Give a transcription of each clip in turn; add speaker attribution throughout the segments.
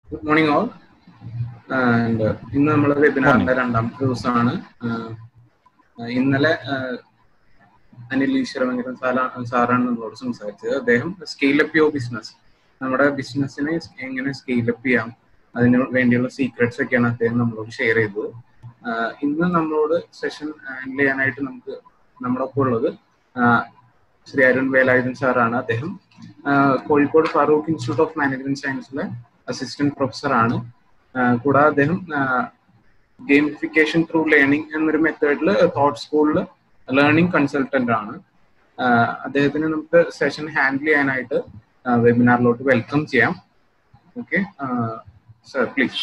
Speaker 1: good morning all and ഇന്ന് നമ്മൾ വെബിനാറിന്റെ രണ്ടാമത്തെ ദിവസമാണ് ആഹ് ഇന്നലെ ആഹ് അനിൽ ഈശ്വരമംഗലം സാല- സാറാണ് നമ്മളോട് സംസാരിച്ചത് അദ്ദേഹം സ്കെയിൽ അപ്പ് യുവർ ബിസിനസ് നമ്മുടെ ബിസിനസ്സിനെ എങ്ങനെ സ്കെയിൽ അപ്പ് ചെയ്യാം അതിന് വേണ്ടിയുള്ള സീക്രട്സ് ഒക്കെയാണ് അദ്ദേഹം നമ്മളോട് ഷെയർ ചെയ്തത് ആഹ് ഇന്ന് നമ്മളോട് സെഷൻ ഹാൻഡിൽ ചെയ്യാനായിട്ട് നമുക്ക് നമ്മുടെ ഒപ്പം ഉള്ളത് ആഹ് ശ്രീ അരുൺ വേലായുധൻ സാറാണ് അദ്ദേഹം ആഹ് Kozhikode Farook institute of management സയൻസിലെ അസിസ്റ്റന്റ് പ്രൊഫസറാണ് കൂടാതെ അദ്ദേഹം ഗെയിമിഫിക്കേഷൻ ത്രൂ ലേണിംഗ് എന്നൊരു മെത്തേഡിൽ തോട്ട് സ്കൂളിൽ ലേണിംഗ് കൺസൾട്ടന്റ് ആണ് ആഹ് അദ്ദേഹത്തിന് നമുക്ക് സെഷൻ ഹാൻഡിൽ ചെയ്യാനായിട്ട് വെബിനാറിലോട്ട് വെൽക്കം ചെയ്യാം ഓക്കെ സർ പ്ലീസ്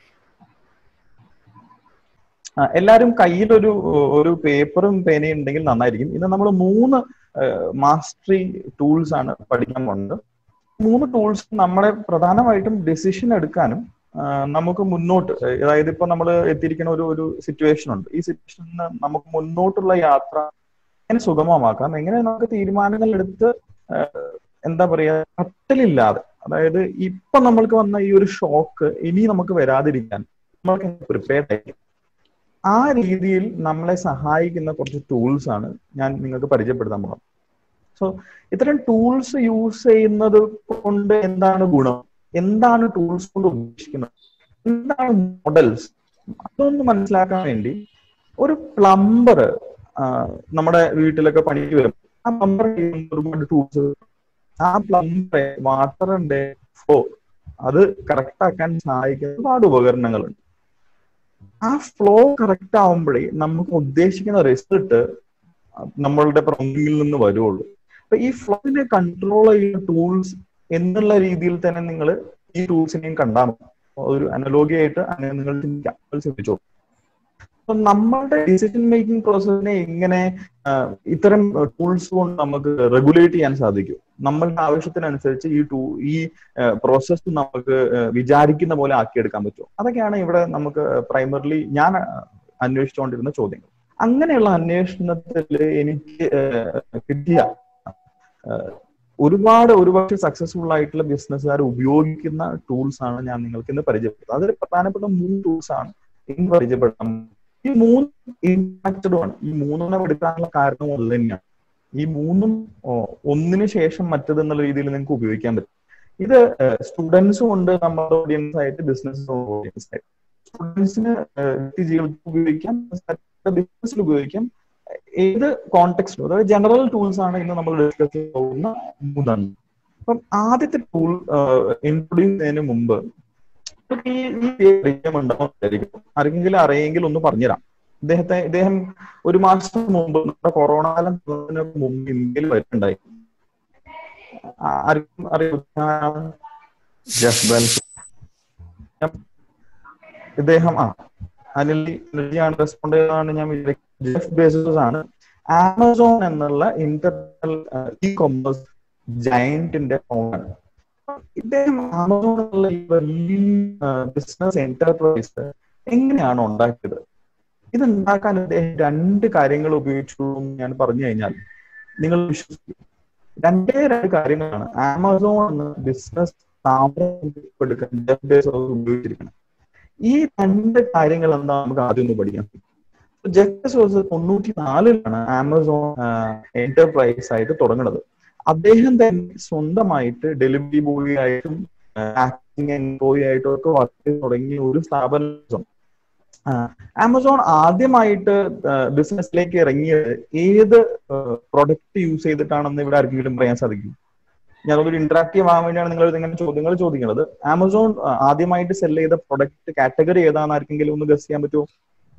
Speaker 2: ആ, എല്ലാവരും കയ്യിൽ ഒരു ഒരു പേപ്പറും പേനയും ഉണ്ടെങ്കിൽ നന്നായിരിക്കും ഇന്ന് നമ്മൾ മൂന്ന് മാസ്റ്ററി ടൂൾസ് ആണ് പഠിക്കാൻ പോകുന്നത് മൂന്ന് ടൂൾസ് നമ്മളെ പ്രധാനമായിട്ടും ഡെസിഷൻ എടുക്കാനും ആ, നമുക്ക് മുന്നോട്ട് അതായത് ഇപ്പൊ നമ്മൾ എത്തിയിരിക്കുന്ന ഒരു ഒരു സിറ്റുവേഷൻ ഉണ്ട് ഈ സിറ്റുവേഷനിൽ നമുക്ക് മുന്നോട്ടുള്ള യാത്ര എങ്ങനെ സുഗമമാക്കാം എങ്ങനെ നമുക്ക് തീരുമാനങ്ങൾ എടുത്ത് ആ, എന്താ പറയാ കട്ടലില്ലാതെ അതായത് ഇപ്പൊ നമ്മൾക്ക് വന്ന ഈ ഒരു ഷോക്ക് ഇനി നമുക്ക് വരാതിരിക്കാൻ നമ്മൾക്ക് പ്രിപ്പയർഡ് ആയിരിക്കും ആ രീതിയിൽ നമ്മളെ സഹായിക്കുന്ന കുറച്ച് ടൂൾസ് ആണ് ഞാൻ നിങ്ങൾക്ക് പരിചയപ്പെടുത്താൻ പോകുന്നത് സോ ഇത്തരം ടൂൾസ് യൂസ് ചെയ്യുന്നത് കൊണ്ട് എന്താണ് ഗുണം എന്താണ് ടൂൾസ് കൊണ്ട് ഉദ്ദേശിക്കുന്നത് എന്താണ് മോഡൽസ് അതൊന്ന് മനസ്സിലാക്കാൻ വേണ്ടി ഒരു പ്ലംബർ നമ്മുടെ വീട്ടിലൊക്കെ പണിക്ക് വരും ആ പ്ലംബർ ഒരുപാട് ടൂൾസ് ആ പ്ലംബറെ വാട്ടറിന്റെ ഫ്ലോ അത് കറക്റ്റ് ആക്കാൻ സഹായിക്കുന്ന ഒരുപാട് ഉപകരണങ്ങളുണ്ട് ആ ഫ്ലോ കറക്റ്റ് ആവുമ്പോഴേ നമുക്ക് ഉദ്ദേശിക്കുന്ന റിസൾട്ട് നമ്മളുടെ പ്ലംബിങ്ങിൽ നിന്ന് വരുള്ളൂ അപ്പൊ ഈ ഫ്ലോനെ കൺട്രോൾ ചെയ്യുന്ന ടൂൾസ് എന്നുള്ള രീതിയിൽ തന്നെ നിങ്ങൾ ഈ ടൂൾസിനെയും കണ്ടാൽ മതി ഒരു അനലോഗി ആയിട്ട് അങ്ങനെ നിങ്ങൾ ചിന്തിക്കാം നിങ്ങൾ ചിന്തിച്ചോ അപ്പൊ നമ്മളുടെ ഡിസിഷൻ മേക്കിംഗ് പ്രോസസ്സിനെ എങ്ങനെ ആ, ഇത്തരം ടൂൾസ് കൊണ്ട് നമുക്ക് റെഗുലേറ്റ് ചെയ്യാൻ സാധിക്കും നമ്മളുടെ ആവശ്യത്തിനനുസരിച്ച് ഈ ടൂ ഈ പ്രോസസ്സ് നമുക്ക് ആ, വിചാരിക്കുന്ന പോലെ ആക്കിയെടുക്കാൻ പറ്റും അതൊക്കെയാണ് ഇവിടെ നമുക്ക് പ്രൈമറിലി ഞാൻ ആ, അന്വേഷിച്ചുകൊണ്ടിരുന്ന ചോദ്യങ്ങൾ അങ്ങനെയുള്ള അന്വേഷണത്തിൽ എനിക്ക് ആ, കിട്ടിയ ആ, ഒരുപാട് ഒരുപക്ഷെ സക്സസ്ഫുൾ ആയിട്ടുള്ള ബിസിനസ്സുകാർ ഉപയോഗിക്കുന്ന ടൂൾസ് ആണ് ഞാൻ നിങ്ങൾക്ക് ഇന്ന് പരിചയപ്പെടുത്തുന്നത് അതിൽ പ്രധാനപ്പെട്ട മൂന്ന് ടൂൾസ് ആണ് ഇന്ന് പരിചയപ്പെടുത്താൻ ഈ മൂന്ന് ഇമ്പാക്റ്റഡും ആണ് ഈ മൂന്നെണ്ണം എടുക്കാനുള്ള കാരണം അത് തന്നെയാണ് ഈ മൂന്നും ഓ, ഒന്നിനു ശേഷം മറ്റത് എന്നുള്ള രീതിയിൽ നിങ്ങൾക്ക് ഉപയോഗിക്കാൻ പറ്റും ഇത് സ്റ്റുഡൻസും ഉണ്ട് നമ്മുടെ ഓഡിയൻസ് ആയിട്ട് ബിസിനസ് ഓഡിയൻസ് ആയിട്ട് സ്റ്റുഡൻസിന് വ്യക്തി ജീവിതത്തിൽ ഉപയോഗിക്കാം ബിസിനസ്സിൽ ഉപയോഗിക്കാം ഏത് കോണ്ടെക്സ്റ്റിലും അതായത് ജനറൽ ടൂൾസ് ആണ് ഇന്ന് നമ്മൾ ഡിസ്കസ് ചെയ്യാൻ പോകുന്ന മൂന്നെണ്ണം അപ്പം ആദ്യത്തെ ടൂൾ ഇൻട്രൊഡ്യൂസ് ചെയ്യുന്നതിന് മുമ്പ് ഇതൊക്കെ ഈ ഈ പേര് പരിചയമുണ്ടാവും ആർക്കെങ്കിലും അറിയെങ്കിൽ ഒന്ന് പറഞ്ഞുതരാം ഇദ്ദേഹത്തെ ഇദ്ദേഹം ഒരു മാസം മുമ്പ് നമ്മുടെ കൊറോണ കാലം തുടങ്ങുന്നതിന് മുമ്പ് ഇന്ത്യയിൽ വരുന്നുണ്ടായി ആ- ആർക്കും അറിയാം ജഫ് ബെൽസ് ഇദ്ദേഹം ആ അനിൽ ആണ് റെസ്പോണ്ട് ചെയ്തതാണ് ഞാൻ വിചാരിക്കുന്നത് ജെഫ് ബേസസ് ആണ് ആമസോൺ എന്നുള്ള ഇന്റർനാഷണൽ ഇ കൊമേഴ്സ് ജയന്റിന്റെ ഓണർ ഇദ്ദേഹം ആമസോൺ എന്നുള്ള ഈ വലിയ ബിസിനസ് എന്റർപ്രൈസ് എങ്ങനെയാണ് ഉണ്ടാക്കിയത് ഇത് ഉണ്ടാക്കാൻ അദ്ദേഹം രണ്ട് കാര്യങ്ങൾ ഉപയോഗിച്ചു എന്ന് ഞാൻ പറഞ്ഞു കഴിഞ്ഞാൽ നിങ്ങൾ വിശ്വസിക്കും രണ്ടേ രണ്ട് കാര്യങ്ങളാണ് ആമസോൺ എന്ന ബിസിനസ് സ്ഥാപനം എടുക്കാൻ ജെഫ് ബേസോസ് ഉപയോഗിച്ചിരിക്കുന്നത് ഈ രണ്ട് കാര്യങ്ങൾ എന്താ നമുക്ക് ആദ്യം ഒന്ന് പഠിക്കാം ജെഫ് ബേസോസ് തൊണ്ണൂറ്റി നാലിലാണ് ആമസോൺ എന്റർപ്രൈസ് ആയിട്ട് തുടങ്ങുന്നത് അദ്ദേഹം തന്നെ സ്വന്തമായിട്ട് ഡെലിവറി ബോയ് ആയിട്ടും ആക്ടിങ് എംപ്ലോയി ആയിട്ടും ഒക്കെ വർക്ക് ചെയ്ത് തുടങ്ങിയ ഒരു സ്ഥാപനം ആമസോൺ ആദ്യമായിട്ട് ബിസിനസ്സിലേക്ക് ഇറങ്ങിയത് ഏത് പ്രൊഡക്റ്റ് യൂസ് ചെയ്തിട്ടാണെന്ന് ഇവിടെ ആർക്കെങ്കിലും പറയാൻ സാധിക്കും ഞാനതൊരു ഇന്ററാക്റ്റീവ് ആവാൻ വേണ്ടിയാണ് നിങ്ങൾ ഇങ്ങനെ ചോദ്യങ്ങൾ ചോദിക്കുന്നത് ആമസോൺ ആ, ആദ്യമായിട്ട് സെൽ ചെയ്ത പ്രൊഡക്റ്റ് കാറ്റഗറി ഏതാണെന്ന് ആർക്കെങ്കിലും ഒന്ന് ഗസ് ചെയ്യാൻ പറ്റുമോ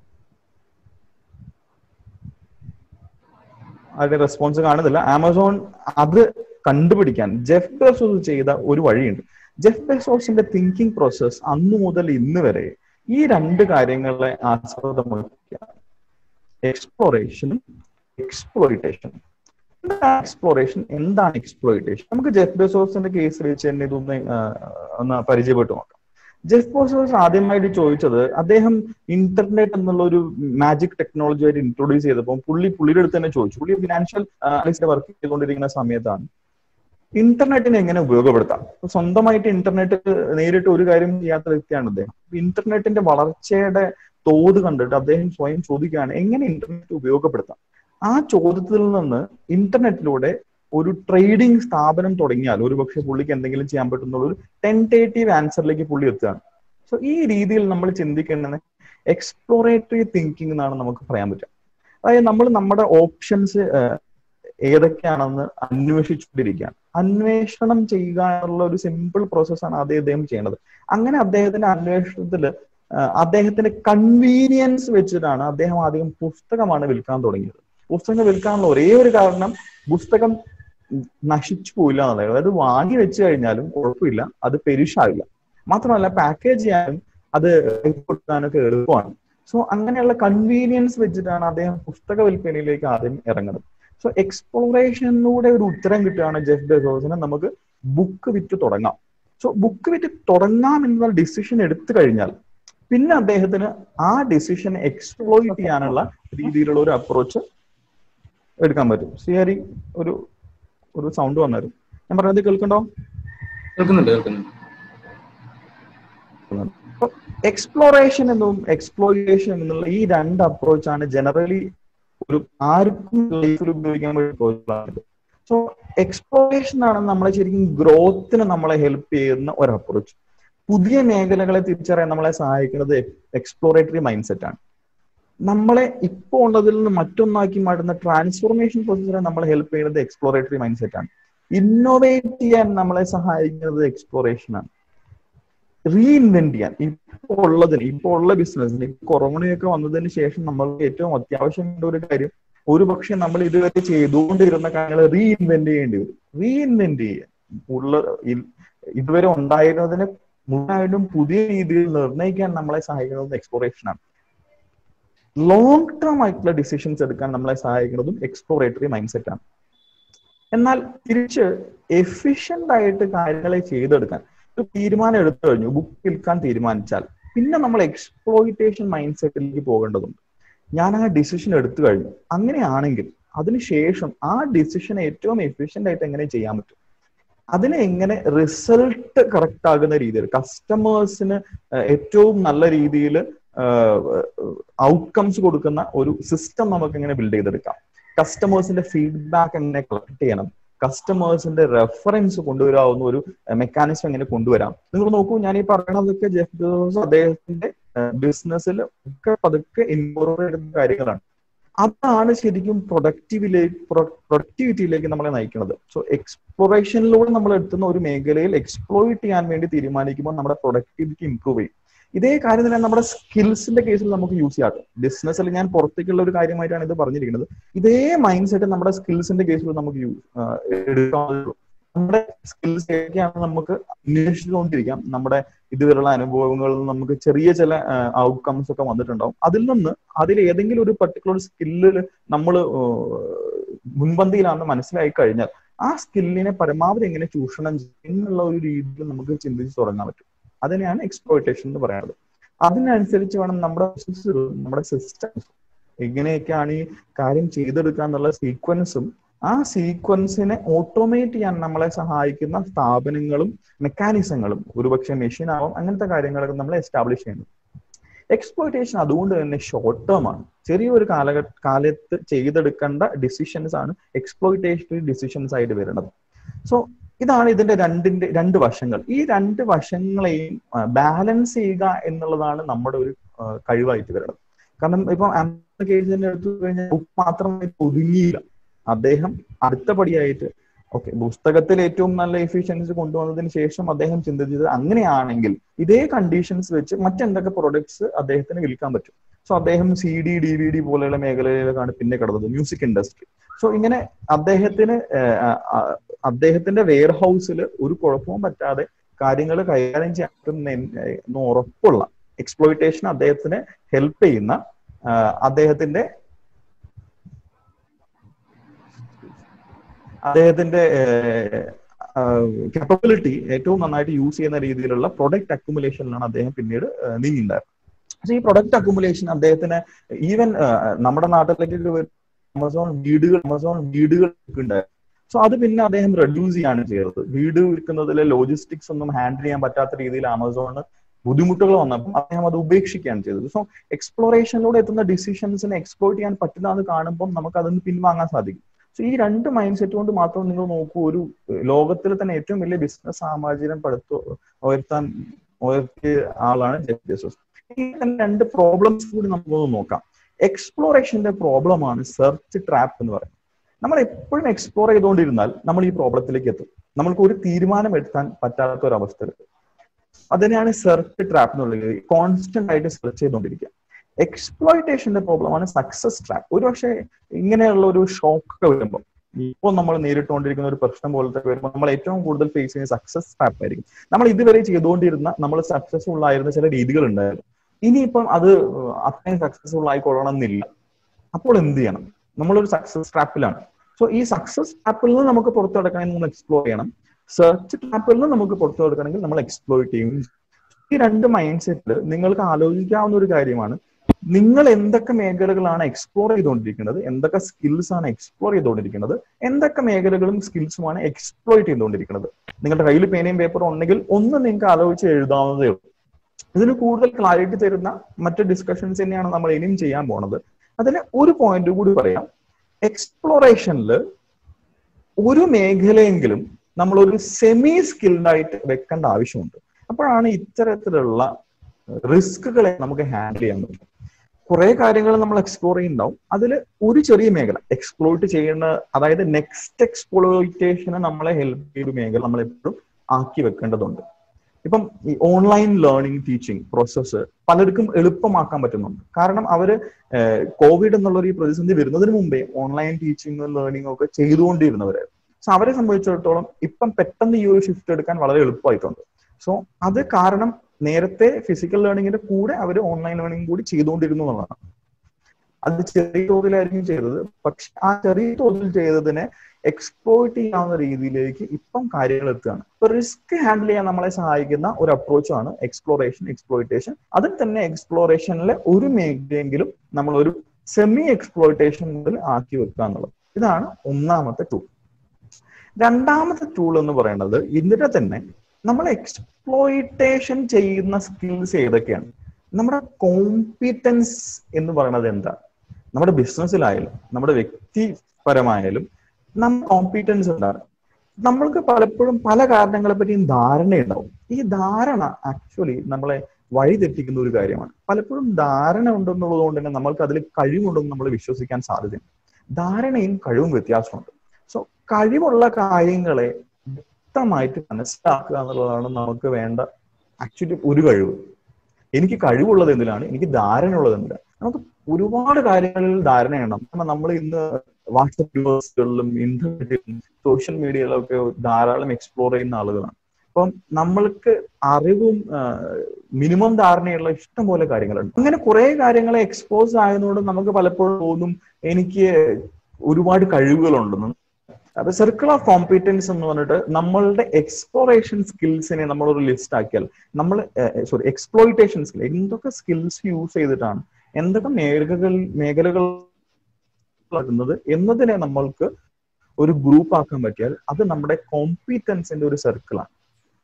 Speaker 2: ആരുടെ റെസ്പോൺസ് കാണുന്നില്ല ആമസോൺ അത് കണ്ടുപിടിക്കാൻ ജെഫ് ബെസോസ് ചെയ്ത ഒരു വഴിയുണ്ട് ജെഫ് ബെസോസിന്റെ തിങ്കിങ് പ്രോസസ് അന്നു മുതൽ ഇന്ന് വരെ ഈ രണ്ട് കാര്യങ്ങളെ ആസ്പദമാക്കിയാണ് എക്സ്പ്ലോറേഷനും എക്സ്പ്ലോയിറ്റേഷനും എന്താണ് എക്സ്പ്ലോറേഷൻ എന്താണ് എക്സ്പ്ലോയിറ്റേഷൻ നമുക്ക് ജെഫ് ബെസോസിന്റെ കേസ് വെച്ച് തന്നെ ഇതൊന്ന് ആ, ഒന്ന് പരിചയപ്പെട്ടു നോക്കാം ജെഫ് ബെസോസ് ആദ്യമായിട്ട് ചോദിച്ചത് അദ്ദേഹം ഇന്റർനെറ്റ് എന്നുള്ള ഒരു മാജിക് ടെക്നോളജി ആയിട്ട് ഇൻട്രൊഡ്യൂസ് ചെയ്തപ്പോൾ പുള്ളി പുള്ളിയുടെ അടുത്ത് തന്നെ ചോദിച്ചു പുള്ളി ഫിനാൻഷ്യൽ അനലിസ്റ്റ് വർക്ക് ചെയ്തുകൊണ്ടിരിക്കുന്ന സമയത്താണ് ഇന്റർനെറ്റിനെ എങ്ങനെ ഉപയോഗപ്പെടുത്താം സ്വന്തമായിട്ട് ഇന്റർനെറ്റ് നേരിട്ട് ഒരു കാര്യം ചെയ്യാത്ത വ്യക്തിയാണ് അദ്ദേഹം ഇന്റർനെറ്റിന്റെ വളർച്ചയുടെ തോത് കണ്ടിട്ട് അദ്ദേഹം സ്വയം ചോദിക്കുകയാണ് എങ്ങനെ ഇന്റർനെറ്റ് ഉപയോഗപ്പെടുത്താം ആ ചോദ്യത്തിൽ നിന്ന് ഇന്റർനെറ്റിലൂടെ ഒരു ട്രേഡിംഗ് സ്ഥാപനം തുടങ്ങിയാൽ ഒരു പക്ഷെ പുള്ളിക്ക് എന്തെങ്കിലും ചെയ്യാൻ പറ്റുന്ന ഒരു ടെൻറ്റേറ്റീവ് ആൻസറിലേക്ക് പുള്ളി എത്തുകയാണ് സോ ഈ രീതിയിൽ നമ്മൾ ചിന്തിക്കേണ്ടത് എക്സ്പ്ലോറേറ്ററി തിങ്കിങ് എന്നാണ് നമുക്ക് പറയാൻ പറ്റുക അതായത് നമ്മൾ നമ്മുടെ ഓപ്ഷൻസ് ഏതൊക്കെയാണെന്ന് അന്വേഷിച്ചുകൊണ്ടിരിക്കുകയാണ് അന്വേഷണം ചെയ്യുക എന്നുള്ള ഒരു സിമ്പിൾ പ്രോസസ്സാണ് ആദ്യം അദ്ദേഹം ചെയ്യേണ്ടത് അങ്ങനെ അദ്ദേഹത്തിന്റെ അന്വേഷണത്തിൽ അദ്ദേഹത്തിന്റെ കൺവീനിയൻസ് വെച്ചിട്ടാണ് അദ്ദേഹം ആദ്യം പുസ്തകമാണ് വിൽക്കാൻ തുടങ്ങിയത് പുസ്തകം വിൽക്കാനുള്ള ഒരേ ഒരു കാരണം പുസ്തകം നശിച്ചു പോയില്ല എന്നുള്ളത് അതായത് വാങ്ങി വെച്ച് കഴിഞ്ഞാലും കുഴപ്പമില്ല അത് പെരിഷാവില്ല മാത്രമല്ല പാക്കേജ് ചെയ്യാനും അത് കൊടുക്കാനൊക്കെ എളുപ്പമാണ് സോ അങ്ങനെയുള്ള കൺവീനിയൻസ് വെച്ചിട്ടാണ് അദ്ദേഹം പുസ്തക വിൽപ്പനയിലേക്ക് ആദ്യം ഇറങ്ങുന്നത് സോ എക്സ്പ്ലോറേഷനിലൂടെ ഒരു ഉത്തരം കിട്ടുകയാണ് ജെഫ് ബെസോസിനെ നമുക്ക് ബുക്ക് വിറ്റ് തുടങ്ങാം സോ ബുക്ക് വിറ്റ് തുടങ്ങാം എന്നുള്ള ഡിസിഷൻ എടുത്തു കഴിഞ്ഞാൽ പിന്നെ അദ്ദേഹത്തിന് ആ ഡിസിഷൻ എക്സ്പ്ലോയിറ്റ് ചെയ്യാനുള്ള രീതിയിലുള്ള ഒരു അപ്രോച്ച് എടുക്കാൻ പറ്റും സിയാരി ഒരു ഒരു സൗണ്ട് വന്നായിരുന്നു ഞാൻ പറഞ്ഞത് കേൾക്കണ്ടോ
Speaker 1: കേൾക്കുന്നുണ്ട് കേൾക്കുന്നുണ്ട്
Speaker 2: എക്സ്പ്ലോറേഷൻ എന്നും എക്സ്പ്ലോയിറ്റേഷൻ എന്നുള്ള ഈ രണ്ട് അപ്രോച്ചാണ് ജനറലി ഒരു ആർക്കും ലൈഫിൽ ഉപയോഗിക്കാൻ പറ്റും സോ എക്സ്പ്ലോറേഷൻ ആണ് നമ്മളെ ശരിക്കും ഗ്രോത്തിന് നമ്മളെ ഹെൽപ്പ് ചെയ്യുന്ന ഒരു അപ്രോച്ച് പുതിയ മേഖലകളെ തിരിച്ചറിയാൻ നമ്മളെ സഹായിക്കുന്നത് എക്സ്പ്ലോറേറ്ററി മൈൻഡ് സെറ്റ് ആണ് നമ്മളെ ഇപ്പോൾ ഉള്ളതിൽ നിന്ന് മറ്റൊന്നാക്കി മാറ്റുന്ന ട്രാൻസ്ഫോർമേഷൻ പ്രോസസ്സിനെ നമ്മളെ ഹെൽപ്പ് ചെയ്യുന്നത് എക്സ്പ്ലോറേറ്ററി മൈൻഡ് സെറ്റ് ആണ് ഇന്നോവേറ്റ് ചെയ്യാൻ നമ്മളെ സഹായിക്കുന്നത് എക്സ്പ്ലോറേഷൻ ആണ് റീഇൻവെന്റ് ചെയ്യാൻ ഇപ്പോൾ ഉള്ളതിന് ഇപ്പോൾ ഉള്ള ബിസിനസ്സിന് കൊറോണയൊക്കെ വന്നതിന് ശേഷം നമ്മൾക്ക് ഏറ്റവും അത്യാവശ്യമുള്ള ഒരു കാര്യം ഒരു പക്ഷെ നമ്മൾ ഇതുവരെ ചെയ്തുകൊണ്ടിരുന്ന കാര്യങ്ങൾ റീഇൻവെന്റ് ചെയ്യേണ്ടി വരും റീഇൻവെന്റ് ചെയ്യാൻ ഉള്ള ഇതുവരെ ഉണ്ടായിരുന്നതിനെ മുഴുവനായിട്ടും പുതിയ രീതിയിൽ നിർണ്ണയിക്കാൻ നമ്മളെ സഹായിക്കുന്നത് എക്സ്പ്ലോറേഷൻ ആണ് ലോങ് ടേം ആയിട്ടുള്ള ഡിസിഷൻസ് എടുക്കാൻ നമ്മളെ സഹായിക്കുന്നതും എക്സ്പ്ലോറേറ്ററി മൈൻഡ് സെറ്റ് ആണ് എന്നാൽ തിരിച്ച് എഫിഷ്യന്റ് ആയിട്ട് കാര്യങ്ങളെ ചെയ്തെടുക്കാൻ ഒരു തീരുമാനം എടുത്തു കഴിഞ്ഞു ബുക്ക് വിൽക്കാൻ തീരുമാനിച്ചാൽ പിന്നെ നമ്മൾ എക്സ്പ്ലോയിറ്റേഷൻ മൈൻഡ് സെറ്റിലേക്ക് പോകേണ്ടതുണ്ട് ഞാൻ ആ ഡിസിഷൻ എടുത്തു കഴിഞ്ഞു അങ്ങനെയാണെങ്കിൽ അതിനുശേഷം ആ ഡിസിഷൻ ഏറ്റവും എഫിഷ്യന്റ് ആയിട്ട് എങ്ങനെ ചെയ്യാൻ പറ്റും അതിനെ എങ്ങനെ റിസൾട്ട് കറക്റ്റ് ആകുന്ന രീതിയിൽ കസ്റ്റമേഴ്സിന് ഏറ്റവും നല്ല രീതിയിൽ ഔട്ട്കംസ് കൊടുക്കുന്ന ഒരു സിസ്റ്റം നമുക്ക് എങ്ങനെ ബിൽഡ് ചെയ്തെടുക്കാം കസ്റ്റമേഴ്സിന്റെ ഫീഡ്ബാക്ക് എങ്ങനെ കളക്ട് ചെയ്യണം കസ്റ്റമേഴ്സിന്റെ റെഫറൻസ് കൊണ്ടുവരാവുന്ന ഒരു മെക്കാനിസം എങ്ങനെ കൊണ്ടുവരാം നിങ്ങൾ നോക്കൂ ഞാൻ ഈ പറയണതൊക്കെ ജെഫ് ബെസോസ് അദ്ദേഹത്തിന്റെ ബിസിനസ്സിൽ ഒക്കെ പതുക്കെ ഇൻവോൾവ് ചെയ്യുന്ന കാര്യങ്ങളാണ് അതാണ് ശരിക്കും പ്രൊഡക്റ്റീവിലേക്ക് പ്രൊഡക്ടിവിറ്റിയിലേക്ക് നമ്മളെ നയിക്കുന്നത് സോ എക്സ്പ്ലോറേഷനിലൂടെ നമ്മൾ എത്തുന്ന ഒരു മേഖലയിൽ എക്സ്പ്ലോയിറ്റ് ചെയ്യാൻ വേണ്ടി തീരുമാനിക്കുമ്പോൾ നമ്മുടെ പ്രൊഡക്ടിവിറ്റി ഇംപ്രൂവ് ചെയ്യും ഇതേ കാര്യം തന്നെ നമ്മുടെ സ്കിൽസിന്റെ കേസിൽ നമുക്ക് യൂസ് ചെയ്യാം ബിസിനസ്സിൽ ഞാൻ പുറത്തേക്കുള്ള ഒരു കാര്യമായിട്ടാണ് ഇത് പറഞ്ഞിരിക്കുന്നത് ഇതേ മൈൻഡ് സെറ്റ് നമ്മുടെ സ്കിൽസിന്റെ കേസിൽ നമുക്ക് യൂസ് എടുക്കാവുള്ളൂ നമ്മുടെ സ്കിൽസ് ഏതൊക്കെയാണ് നമുക്ക് അന്വേഷിച്ചുകൊണ്ടിരിക്കാം നമ്മുടെ ഇതുവരെയുള്ള അനുഭവങ്ങളിൽ നിന്ന് നമുക്ക് ചെറിയ ചില ഔട്ട്കംസ് ഒക്കെ വന്നിട്ടുണ്ടാവും അതിൽ നിന്ന് അതിൽ ഏതെങ്കിലും ഒരു പർട്ടിക്കുലർ സ്കില്ലിൽ നമ്മൾ മുൻപന്തിയിലാണെന്ന് മനസ്സിലായി കഴിഞ്ഞാൽ ആ സ്കില്ലിനെ പരമാവധി എങ്ങനെ ചൂഷണം എന്നുള്ള ഒരു രീതിയിൽ നമുക്ക് ചിന്തിച്ച് തുടങ്ങാൻ പറ്റും അതിനെയാണ് എക്സ്പ്ലോയിറ്റേഷൻ എന്ന് പറയുന്നത് അതിനനുസരിച്ച് വേണം നമ്മുടെ നമ്മുടെ സിസ്റ്റംസ് എങ്ങനെയൊക്കെയാണ് ഈ കാര്യം ചെയ്തെടുക്കുക എന്നുള്ള സീക്വൻസും ആ സീക്വൻസിനെ ഓട്ടോമേറ്റ് ചെയ്യാൻ നമ്മളെ സഹായിക്കുന്ന സ്ഥാപനങ്ങളും മെക്കാനിസങ്ങളും ഒരുപക്ഷെ മെഷീൻ ആവാം അങ്ങനത്തെ കാര്യങ്ങളൊക്കെ നമ്മൾ എസ്റ്റാബ്ലിഷ് ചെയ്യുന്നു എക്സ്പ്ലോയിറ്റേഷൻ അതുകൊണ്ട് തന്നെ ഷോർട്ട് ടേം ആണ് ചെറിയൊരു കാലഘട്ട കാലത്ത് ചെയ്തെടുക്കേണ്ട ഡിസിഷൻസ് ആണ് എക്സ്പ്ലോയിറ്റേഷൻ ഡിസിഷൻസ് ആയിട്ട് വരുന്നത് സോ ഇതാണ് ഇതിന്റെ രണ്ടിന്റെ രണ്ട് വശങ്ങൾ ഈ രണ്ട് വശങ്ങളെയും ബാലൻസ് ചെയ്യുക എന്നുള്ളതാണ് നമ്മുടെ ഒരു കഴിവായിട്ട് വരുന്നത് കാരണം ഇപ്പം കേസിന്റെ എടുത്തു കഴിഞ്ഞാൽ ബുക്ക് മാത്രമായിട്ട് ഒതുങ്ങിയില്ല അദ്ദേഹം അടുത്ത പടിയായിട്ട് ഓക്കെ പുസ്തകത്തിൽ ഏറ്റവും നല്ല എഫിഷ്യൻസി കൊണ്ടുവന്നതിന് ശേഷം അദ്ദേഹം ചിന്തിച്ചത് അങ്ങനെയാണെങ്കിൽ ഇതേ കണ്ടീഷൻസ് വെച്ച് മറ്റെന്തൊക്കെ പ്രൊഡക്ട്സ് അദ്ദേഹത്തിന് വിൽക്കാൻ പറ്റും സോ അദ്ദേഹം C D D V D പോലെയുള്ള മേഖലയിലേക്കാണ് പിന്നെ കടന്നത് മ്യൂസിക് ഇൻഡസ്ട്രി സോ ഇങ്ങനെ അദ്ദേഹത്തിന് അദ്ദേഹത്തിന്റെ വെയർ ഹൗസിൽ ഒരു കുഴപ്പവും പറ്റാതെ കാര്യങ്ങൾ കൈകാര്യം ചെയ്യാൻ പറ്റുന്ന ഉറപ്പുള്ള എക്സ്പ്ലോയിറ്റേഷൻ അദ്ദേഹത്തിന് ഹെൽപ്പ് ചെയ്യുന്ന അദ്ദേഹത്തിന്റെ അദ്ദേഹത്തിന്റെ കപ്പബിലിറ്റി ഏറ്റവും നന്നായിട്ട് യൂസ് ചെയ്യുന്ന രീതിയിലുള്ള പ്രൊഡക്റ്റ് അക്യുമുലേഷനിലാണ് അദ്ദേഹം പിന്നീട് നീങ്ങിണ്ടായിരുന്നത് പക്ഷേ ഈ പ്രൊഡക്റ്റ് അക്യുമുലേഷൻ അദ്ദേഹത്തിന് ഈവൻ നമ്മുടെ നാട്ടിലേക്ക് ആമസോൺ വീടുകൾ ആമസോൺ വീടുകൾ ഉണ്ടായിരുന്നു സോ അത് പിന്നെ അദ്ദേഹം റെഡ്യൂസ് ചെയ്യാണ് ചെയ്തത് വീട് വിൽക്കുന്നതിലെ ലോജിസ്റ്റിക്സ് ഒന്നും ഹാൻഡിൽ ചെയ്യാൻ പറ്റാത്ത രീതിയിൽ ആമസോണിന് ബുദ്ധിമുട്ടുകൾ വന്നപ്പോൾ അദ്ദേഹം അത് ഉപേക്ഷിക്കുകയാണ് ചെയ്തത് സോ എക്സ്പ്ലോറേഷനിലൂടെ എത്തുന്ന ഡിസിഷൻസിനെ എക്സ്പ്ലോർ ചെയ്യാൻ പറ്റില്ല എന്ന് കാണുമ്പോൾ നമുക്ക് അതിന് പിൻവാങ്ങാൻ സാധിക്കും സോ ഈ രണ്ട് മൈൻഡ് സെറ്റ് കൊണ്ട് മാത്രം നിങ്ങൾ നോക്കൂ ഒരു ലോകത്തിലെ തന്നെ ഏറ്റവും വലിയ ബിസിനസ് സാമാജികം പടുത്തു ഉയർത്താൻ ഉയർത്തിയ ആളാണ് ജെഫ് ബെസോസ് ഈ രണ്ട് പ്രോബ്ലംസ് കൂടി നമുക്കൊന്ന് നോക്കാം എക്സ്പ്ലോറേഷന്റെ പ്രോബ്ലമാണ് സെർച്ച് ട്രാപ്പ് എന്ന് പറയുന്നത് നമ്മൾ എപ്പോഴും എക്സ്പ്ലോർ ചെയ്തുകൊണ്ടിരുന്നാൽ നമ്മൾ ഈ പ്രോബ്ലത്തിലേക്ക് എത്തും നമ്മൾക്ക് ഒരു തീരുമാനം എടുക്കാൻ പറ്റാത്ത ഒരു അവസ്ഥ അതിനെയാണ് സെർച്ച് ട്രാപ്പ് എന്നുള്ളത് കോൺസ്റ്റന്റ് ആയിട്ട് സെർച്ച് ചെയ്തുകൊണ്ടിരിക്കുക എക്സ്പ്ലോയിറ്റേഷന്റെ പ്രോബ്ലമാണ് സക്സസ് ട്രാപ്പ് ഒരുപക്ഷെ ഇങ്ങനെയുള്ള ഒരു ഷോക്ക് ഒക്കെ വരുമ്പോൾ ഇപ്പോൾ നമ്മൾ നേരിട്ടുകൊണ്ടിരിക്കുന്ന ഒരു പ്രശ്നം പോലത്തെ വരുമ്പോൾ നമ്മൾ ഏറ്റവും കൂടുതൽ ഫേസ് ചെയ്യുന്ന സക്സസ് ട്രാപ്പ് ആയിരിക്കും നമ്മൾ ഇതുവരെ ചെയ്തുകൊണ്ടിരുന്ന നമ്മൾ സക്സസ്ഫുൾ ആയിരുന്ന ചില രീതികൾ ഉണ്ടായിരുന്നു ഇനിയിപ്പം അത് അത്രയും സക്സസ്ഫുൾ ആയിക്കൊള്ളണം എന്നില്ല അപ്പോൾ എന്ത് ചെയ്യണം നമ്മളൊരു സക്സസ് ട്രാപ്പിലാണ് സോ ഈ സക്സസ് ട്രാപ്പിൽ നിന്ന് നമുക്ക് പുറത്തു കിടക്കണമെങ്കിൽ നമ്മൾ എക്സ്പ്ലോർ ചെയ്യണം സെർച്ച് ട്രാപ്പിൽ നിന്ന് നമുക്ക് പുറത്തു കിടക്കണമെങ്കിൽ നമ്മൾ എക്സ്പ്ലോയിറ്റ് ചെയ്യും ഈ രണ്ട് മൈൻഡ് സെറ്റിൽ നിങ്ങൾക്ക് ആലോചിക്കാവുന്ന ഒരു കാര്യമാണ് നിങ്ങൾ എന്തൊക്കെ മേഖലകളാണ് എക്സ്പ്ലോർ ചെയ്തുകൊണ്ടിരിക്കുന്നത് എന്തൊക്കെ സ്കിൽസ് ആണ് എക്സ്പ്ലോർ ചെയ്തുകൊണ്ടിരിക്കുന്നത് എന്തൊക്കെ മേഖലകളും സ്കിൽസുമാണ് എക്സ്പ്ലോയിറ്റ് ചെയ്തുകൊണ്ടിരിക്കുന്നത് നിങ്ങളുടെ കയ്യിൽ പേനയും പേപ്പറും ഉണ്ടെങ്കിൽ ഒന്ന് നിങ്ങൾക്ക് ആലോചിച്ച് എഴുതാവുന്നതേ ഉള്ളൂ ഇതിന് കൂടുതൽ ക്ലാരിറ്റി തരുന്ന മറ്റ് ഡിസ്കഷൻസ് തന്നെയാണ് നമ്മൾ ഇനിയും ചെയ്യാൻ പോണത് അതിന് ഒരു പോയിന്റ് കൂടി പറയാം എക്സ്പ്ലോറേഷനിൽ ഒരു മേഖലയെങ്കിലും നമ്മൾ ഒരു സെമി സ്കിൽഡ് ആയിട്ട് വെക്കേണ്ട ആവശ്യമുണ്ട് അപ്പോഴാണ് ഇത്തരത്തിലുള്ള റിസ്കുകളെ നമുക്ക് ഹാൻഡിൽ ചെയ്യാൻ പറ്റും കുറെ കാര്യങ്ങൾ നമ്മൾ എക്സ്പ്ലോർ ചെയ്യുന്നുണ്ടാവും അതിൽ ഒരു ചെറിയ മേഖല എക്സ്പ്ലോയിറ്റ് ചെയ്യുന്ന അതായത് നെക്സ്റ്റ് എക്സ്പ്ലോയിറ്റേഷന് നമ്മളെ ഹെൽപ്പ് ചെയ്ത മേഖല നമ്മൾ എപ്പോഴും ആക്കി വെക്കേണ്ടതുണ്ട് ഇപ്പം ഈ ഓൺലൈൻ ലേണിംഗ് ടീച്ചിങ് പ്രോസസ്സ് പലർക്കും എളുപ്പമാക്കാൻ പറ്റുന്നുണ്ട് കാരണം അവര് കോവിഡ് എന്നുള്ള ഈ പ്രതിസന്ധി വരുന്നതിന് മുമ്പേ ഓൺലൈൻ ടീച്ചിങ് ലേണിംഗ് ഒക്കെ ചെയ്തുകൊണ്ടിരുന്നവരായിരുന്നു സോ അവരെ സംബന്ധിച്ചിടത്തോളം ഇപ്പം പെട്ടെന്ന് ഈ ഒരു ഷിഫ്റ്റ് എടുക്കാൻ വളരെ എളുപ്പമായിട്ടുണ്ട് സോ അത് കാരണം നേരത്തെ ഫിസിക്കൽ ലേണിംഗിന്റെ കൂടെ അവർ ഓൺലൈൻ ലേണിംഗ് കൂടി ചെയ്തുകൊണ്ടിരുന്നു എന്നുള്ളതാണ് അത് ചെറിയ തോതിലായിരിക്കും ചെയ്തത് പക്ഷെ ആ ചെറിയ തോതിൽ ചെയ്തതിനെ എക്സ്പ്ലോയിറ്റ് ചെയ്യാവുന്ന രീതിയിലേക്ക് ഇപ്പം കാര്യങ്ങൾ എത്തുകയാണ് ഇപ്പൊ റിസ്ക് ഹാൻഡിൽ ചെയ്യാൻ നമ്മളെ സഹായിക്കുന്ന ഒരു അപ്രോച്ചാണ് എക്സ്പ്ലോറേഷൻ എക്സ്പ്ലോയിറ്റേഷൻ അതിൽ തന്നെ എക്സ്പ്ലോറേഷനിലെ ഒരു മേഖലയെങ്കിലും നമ്മൾ ഒരു സെമി എക്സ്പ്ലോയിറ്റേഷൻ മുതൽ ആക്കി വെക്കുക എന്നുള്ളത് ഇതാണ് ഒന്നാമത്തെ ടൂൾ രണ്ടാമത്തെ ടൂൾ എന്ന് പറയുന്നത് ഇതിന്റെ തന്നെ നമ്മൾ എക്സ്പ്ലോയിറ്റേഷൻ ചെയ്യുന്ന സ്കിൽസ് ഏതൊക്കെയാണ് നമ്മുടെ കോമ്പിറ്റൻസ് എന്ന് പറയുന്നത് എന്താ നമ്മുടെ ബിസിനസ്സിലായാലും നമ്മുടെ വ്യക്തിപരമായാലും നമ്മൾ കോമ്പിറ്റൻസ് എന്താണ് നമ്മൾക്ക് പലപ്പോഴും പല കാരണങ്ങളെ പറ്റിയും ധാരണയുണ്ടാവും ഈ ധാരണ ആക്ച്വലി നമ്മളെ വഴി തെറ്റിക്കുന്ന ഒരു കാര്യമാണ് പലപ്പോഴും ധാരണ ഉണ്ടെന്നുള്ളത് കൊണ്ട് തന്നെ നമ്മൾക്ക് അതിൽ കഴിവുണ്ടെന്ന് നമ്മൾ വിശ്വസിക്കാൻ സാധ്യതയുണ്ട് ധാരണയും കഴിവും വ്യത്യാസമുണ്ട് സോ കഴിവുള്ള കാര്യങ്ങളെ വ്യക്തമായിട്ട് മനസ്സിലാക്കുക എന്നുള്ളതാണ് നമുക്ക് വേണ്ട ആക്ച്വലി ഒരു കഴിവ് എനിക്ക് കഴിവുള്ളത് എന്തിലാണ് എനിക്ക് ധാരണ ഉള്ളത് എന്തിലാണ് നമുക്ക് ഒരുപാട് കാര്യങ്ങളിൽ ധാരണയുണ്ടാവും കാരണം നമ്മൾ ഇന്ന് വാട്സപ്പ് യൂണിവേഴ്സുകളിലും ഇന്റർനെറ്റിലും സോഷ്യൽ മീഡിയയിലും ഒക്കെ ധാരാളം എക്സ്പ്ലോർ ചെയ്യുന്ന ആളുകളാണ് അപ്പം നമ്മൾക്ക് അറിവും മിനിമം ധാരണയുള്ള ഇഷ്ടം പോലെ കാര്യങ്ങളുണ്ട് അങ്ങനെ കുറെ കാര്യങ്ങളെ എക്സ്പോസ് ആയതുകൊണ്ട് നമുക്ക് പലപ്പോഴും തോന്നും എനിക്ക് ഒരുപാട് കഴിവുകളുണ്ടെന്ന് അത് സർക്കിൾ ഓഫ് കോമ്പീറ്റൻസ് എന്ന് പറഞ്ഞിട്ട് നമ്മളുടെ എക്സ്പ്ലോറേഷൻ സ്കിൽസിനെ നമ്മൾ ഒരു ലിസ്റ്റ് ആക്കിയാൽ നമ്മൾ സോറി എക്സ്പ്ലോയിറ്റേഷൻ സ്കിൽ എന്തൊക്കെ സ്കിൽസ് യൂസ് ചെയ്തിട്ടാണ് എന്തൊക്കെ മേഖലകൾ മേഖലകൾ വരുന്നത് എന്നതിനെ നമ്മൾക്ക് ഒരു ഗ്രൂപ്പ് ആക്കാൻ പറ്റിയാൽ അത് നമ്മുടെ കോമ്പീറ്റൻസിന്റെ ഒരു സർക്കിളാണ്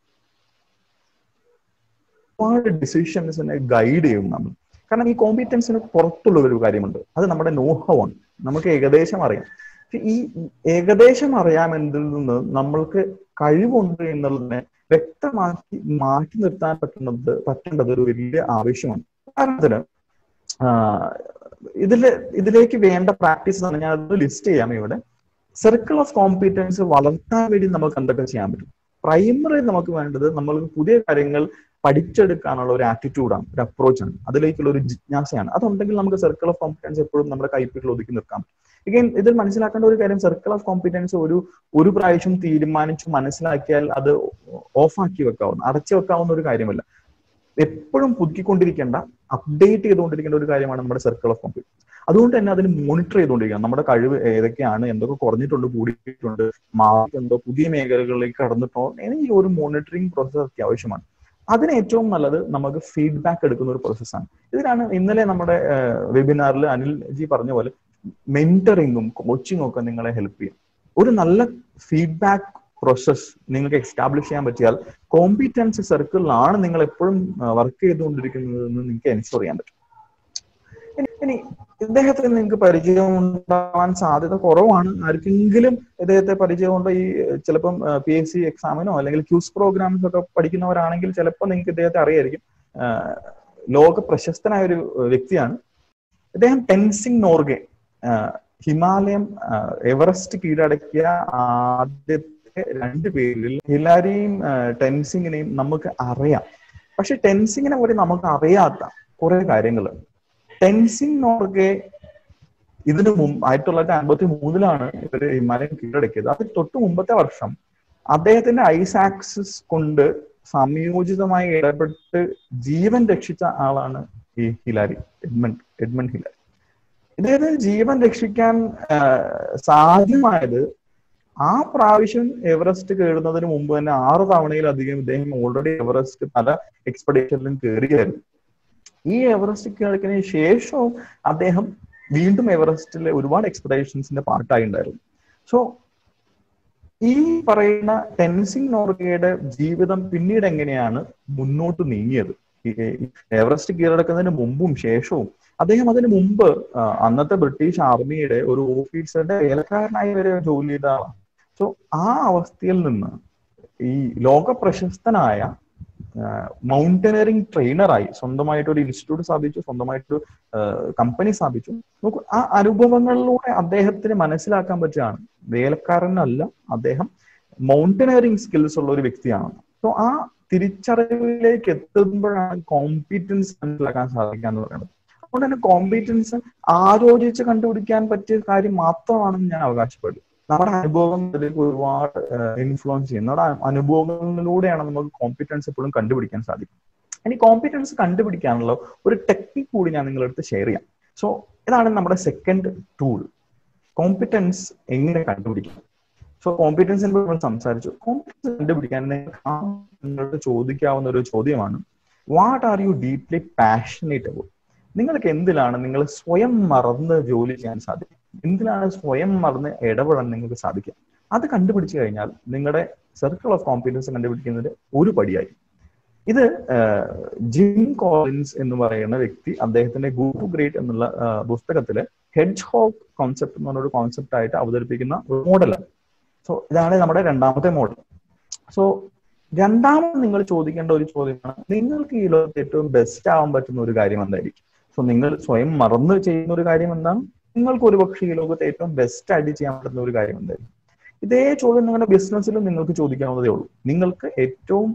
Speaker 2: ഒരുപാട് ഡിസിഷൻസിനെ ഗൈഡ് ചെയ്യും നമ്മൾ കാരണം ഈ കോമ്പീറ്റൻസിന് പുറത്തുള്ള ഒരു കാര്യമുണ്ട് അത് നമ്മുടെ നോഹവാണ് നമുക്ക് ഏകദേശം അറിയാം ഈ ഏകദേശം അറിയാമെന്നതിൽ നിന്ന് നമ്മൾക്ക് കഴിവുണ്ട് എന്നുള്ളതിനെ വ്യക്തമാക്കി മാറ്റി നിർത്താൻ പറ്റുന്നത് പറ്റേണ്ടത് ഒരു വലിയ ആവശ്യമാണ് ഉദാഹരണത്തിന് ഇതില് ഇതിലേക്ക് വേണ്ട പ്രാക്ടീസ് തന്നെ ഞാൻ അത് ലിസ്റ്റ് ചെയ്യാം ഇവിടെ സർക്കിൾ ഓഫ് കോമ്പീറ്റൻസ് വളർത്താൻ വേണ്ടി നമുക്ക് എന്തൊക്കെ ചെയ്യാൻ പറ്റും പ്രൈമറി നമുക്ക് വേണ്ടത് നമ്മൾക്ക് പുതിയ കാര്യങ്ങൾ പഠിച്ചെടുക്കാനുള്ള ഒരു ആറ്റിറ്റ്യൂഡാണ് ഒരു അപ്രോച്ചാണ് അതിലേക്കുള്ള ഒരു ജിജ്ഞാസയാണ് അതുണ്ടെങ്കിൽ നമുക്ക് സർക്കിൾ ഓഫ് കോമ്പറ്റൻസ് എപ്പോഴും നമ്മുടെ കൈപ്പിടിയിൽ ഒതുക്കി നിർക്കാം ഇഗൈൻ ഇതിൽ മനസ്സിലാക്കേണ്ട ഒരു കാര്യം സർക്കിൾ ഓഫ് കോമ്പറ്റൻസ് ഒരു ഒരു പ്രാവശ്യം തീരുമാനിച്ചു മനസ്സിലാക്കിയാൽ അത് ഓഫാക്കി വെക്കാവുന്ന അടച്ചു വെക്കാവുന്ന ഒരു കാര്യമല്ല എപ്പോഴും പുതുക്കിക്കൊണ്ടിരിക്കേണ്ട അപ്ഡേറ്റ് ചെയ്തുകൊണ്ടിരിക്കേണ്ട ഒരു കാര്യമാണ് നമ്മുടെ സർക്കിൾ ഓഫ് കോമ്പറ്റൻസ് അതുകൊണ്ട് തന്നെ അതിന് മോണിറ്റർ ചെയ്തുകൊണ്ടിരിക്കണം നമ്മുടെ കഴിവ് ഏതൊക്കെയാണ് എന്തൊക്കെ കുറഞ്ഞിട്ടുണ്ട് കൂടിയിട്ടുണ്ട് മാറിയിട്ടുണ്ടോ പുതിയ മേഖലകളിലേക്ക് കടന്നിട്ടോ ഈ ഒരു മോണിറ്ററിംഗ് പ്രോസസ്സ് അത്യാവശ്യമാണ് അതിന് ഏറ്റവും നല്ലത് നമുക്ക് ഫീഡ്ബാക്ക് എടുക്കുന്ന ഒരു പ്രോസസ്സാണ് ഇതിനാണ് ഇന്നലെ നമ്മുടെ വെബിനാറിൽ അനിൽ ജി പറഞ്ഞ പോലെ മെന്ററിങ്ങും കോച്ചിങ്ങും ഒക്കെ നിങ്ങളെ ഹെൽപ്പ് ചെയ്യും ഒരു നല്ല ഫീഡ്ബാക്ക് പ്രോസസ് നിങ്ങൾക്ക് എസ്റ്റാബ്ലിഷ് ചെയ്യാൻ പറ്റിയാൽ കോമ്പിറ്റൻസി സർക്കിളിലാണ് നിങ്ങൾ എപ്പോഴും വർക്ക് ചെയ്തുകൊണ്ടിരിക്കുന്നത് എന്ന് നിങ്ങൾക്ക് എൻഷുർ ചെയ്യാൻ പറ്റും ഇനി- ഇനി ഇദ്ദേഹത്തിന് നിങ്ങൾക്ക് പരിചയം ഉണ്ടാവാൻ സാധ്യത കുറവാണ് ആർക്കെങ്കിലും ഇദ്ദേഹത്തെ പരിചയമുണ്ട് ഈ ചിലപ്പം പി എസ് സി എക്സാമിനോ അല്ലെങ്കിൽ ക്യൂസ് പ്രോഗ്രാംസ് ഒക്കെ പഠിക്കുന്നവരാണെങ്കിൽ ചിലപ്പോൾ നിങ്ങൾക്ക് ഇദ്ദേഹത്തെ അറിയായിരിക്കും ആ, ലോക പ്രശസ്തനായ ഒരു വ്യക്തിയാണ് ഇദ്ദേഹം ടെൻസിംഗ് നോർഗെ ആ, ഹിമാലയം ആ, എവറസ്റ്റ് കീഴടക്കിയ ആദ്യത്തെ രണ്ട് പേരിൽ ഹിലാരിയും ആ, ടെൻസിങ്ങിനെയും നമുക്ക് അറിയാം പക്ഷെ ടെൻസിങ്ങിനെ പോലെ നമുക്ക് അറിയാത്ത കുറെ കാര്യങ്ങൾ ടെൻസിംഗ് നോർഗെ ഇതിനു മുമ്പ് ആയിരത്തി തൊള്ളായിരത്തി അമ്പത്തി മൂന്നിലാണ് ഇവര് ഹിമാലയം കീഴടക്കിയത് അത് തൊട്ട് മുമ്പത്തെ വർഷം അദ്ദേഹത്തിന്റെ ഐസ് ആക്സിസ് കൊണ്ട് സംയോജിതമായി ഇടപെട്ട് ജീവൻ രക്ഷിച്ച ആളാണ് ഈ ഹിലാരി എഡ്മണ്ട് എഡ്മണ്ട് ഹിലാരി ഇദ്ദേഹത്തിന് ജീവൻ രക്ഷിക്കാൻ ആ, സാധ്യമായത് ആ പ്രാവശ്യം എവറസ്റ്റ് കയറുന്നതിന് മുമ്പ് തന്നെ ആറ് തവണയിലധികം ഇദ്ദേഹം ഓൾറെഡി എവറസ്റ്റ് പല എക്സ്പെഡിഷനിലും കയറിയായിരുന്നു ഈ എവറസ്റ്റ് കീഴടക്കിയതിനു ശേഷവും അദ്ദേഹം വീണ്ടും എവറസ്റ്റിലെ ഒരുപാട് എക്സ്പെഡീഷൻസിന്റെ പാർട്ടായി ഉണ്ടായിരുന്നു സോ ഈ പറയുന്ന ടെൻസിംഗ് നോർഗയുടെ ജീവിതം പിന്നീട് എങ്ങനെയാണ് മുന്നോട്ട് നീങ്ങിയത് ഈ എവറസ്റ്റ് കീഴടക്കുന്നതിന് മുമ്പും ശേഷവും അദ്ദേഹം അതിന് മുമ്പ് ആ, അന്നത്തെ ബ്രിട്ടീഷ് ആർമിയുടെ ഒരു ഓഫീസറുടെ വേലക്കാരനായി വരെ ജോലി ചെയ്ത ആളാണ് സോ ആ അവസ്ഥയിൽ നിന്ന് ഈ ലോക പ്രശസ്തനായ മൗണ്ടനറിംഗ് ട്രെയിനറായി സ്വന്തമായിട്ട് ഒരു ഇൻസ്റ്റിറ്റ്യൂട്ട് സ്ഥാപിച്ചു സ്വന്തമായിട്ടൊരു കമ്പനി സ്ഥാപിച്ചു നോക്കൂ ആ അനുഭവങ്ങളിലൂടെ അദ്ദേഹത്തിന് മനസ്സിലാക്കാൻ പറ്റുകയാണ് വേലക്കാരനല്ല അദ്ദേഹം മൗണ്ടനറിംഗ് സ്കിൽസ് ഉള്ള ഒരു വ്യക്തിയാണ് സോ ആ തിരിച്ചറിവിലേക്ക് എത്തുമ്പോഴാണ് കോമ്പീറ്റൻസ് മനസ്സിലാക്കാൻ സാധിക്കുക എന്ന് പറയുന്നത് അതുകൊണ്ട് തന്നെ കോമ്പീറ്റൻസ് ആലോചിച്ച് കണ്ടുപിടിക്കാൻ പറ്റിയ കാര്യം മാത്രമാണെന്ന് ഞാൻ അവകാശപ്പെടും നമ്മുടെ അനുഭവം ഇതിലേക്ക് ഒരുപാട് ഇൻഫ്ലുവൻസ് ചെയ്യും നമ്മുടെ അനുഭവങ്ങളിലൂടെയാണ് നമുക്ക് കോമ്പിറ്റൻസ് എപ്പോഴും കണ്ടുപിടിക്കാൻ സാധിക്കും ഇനി കോമ്പിറ്റൻസ് കണ്ടുപിടിക്കാനുള്ള ഒരു ടെക്നിക് കൂടി ഞാൻ നിങ്ങളടുത്ത് ഷെയർ ചെയ്യാം സോ ഇതാണ് നമ്മുടെ സെക്കൻഡ് ടൂൾ കോമ്പിറ്റൻസ് എങ്ങനെ കണ്ടുപിടിക്കാം സോ കോമ്പിറ്റൻസിനെ നമ്മൾ സംസാരിച്ചു കോമ്പിറ്റൻസ് കണ്ടുപിടിക്കാൻ നിങ്ങൾക്ക് നിങ്ങളോട് ചോദിക്കാവുന്ന ഒരു ചോദ്യമാണ് what are you deeply passionate about നിങ്ങൾക്ക് എന്തിലാണ് നിങ്ങൾ സ്വയം മറന്ന് ജോലി ചെയ്യാൻ സാധിക്കും എന്തിനാണ് സ്വയം മറന്ന് ഇടപെടാൻ നിങ്ങൾക്ക് സാധിക്കുക അത് കണ്ടുപിടിച്ചു കഴിഞ്ഞാൽ നിങ്ങളുടെ സർക്കിൾ ഓഫ് കോമ്പിറ്റൻസ് കണ്ടുപിടിക്കുന്നതിന് ഒരു പടിയായി ഇത് ജിം കോളിൻസ് എന്ന് പറയുന്ന വ്യക്തി അദ്ദേഹത്തിന്റെ ഗുരു ഗ്രേറ്റ് എന്നുള്ള പുസ്തകത്തില് ഹെഡ്ജ് ഹോക്ക് കോൺസെപ്റ്റ് എന്ന് പറഞ്ഞ ഒരു കോൺസെപ്റ്റ് ആയിട്ട് അവതരിപ്പിക്കുന്ന ഒരു മോഡലാണ് സോ ഇതാണ് നമ്മുടെ രണ്ടാമത്തെ മോഡൽ സോ രണ്ടാമത് നിങ്ങൾ ചോദിക്കേണ്ട ഒരു ചോദ്യമാണ് നിങ്ങൾക്ക് ഈ ലോകത്ത് ഏറ്റവും ബെസ്റ്റ് ആവാൻ പറ്റുന്ന ഒരു കാര്യം എന്തായിരിക്കും സോ നിങ്ങൾ സ്വയം മറന്ന് ചെയ്യുന്ന ഒരു കാര്യം എന്താണ് നിങ്ങൾക്ക് ഒരുപക്ഷെ ഈ ലോകത്ത് ഏറ്റവും ബെസ്റ്റ് ആയിട്ട് ചെയ്യാൻ പറ്റുന്ന ഒരു കാര്യം എന്തായിരിക്കും ഇതേ ചോദ്യം നിങ്ങളുടെ ബിസിനസ്സിലും നിങ്ങൾക്ക് ചോദിക്കാവുന്നതേ ഉള്ളൂ നിങ്ങൾക്ക് ഏറ്റവും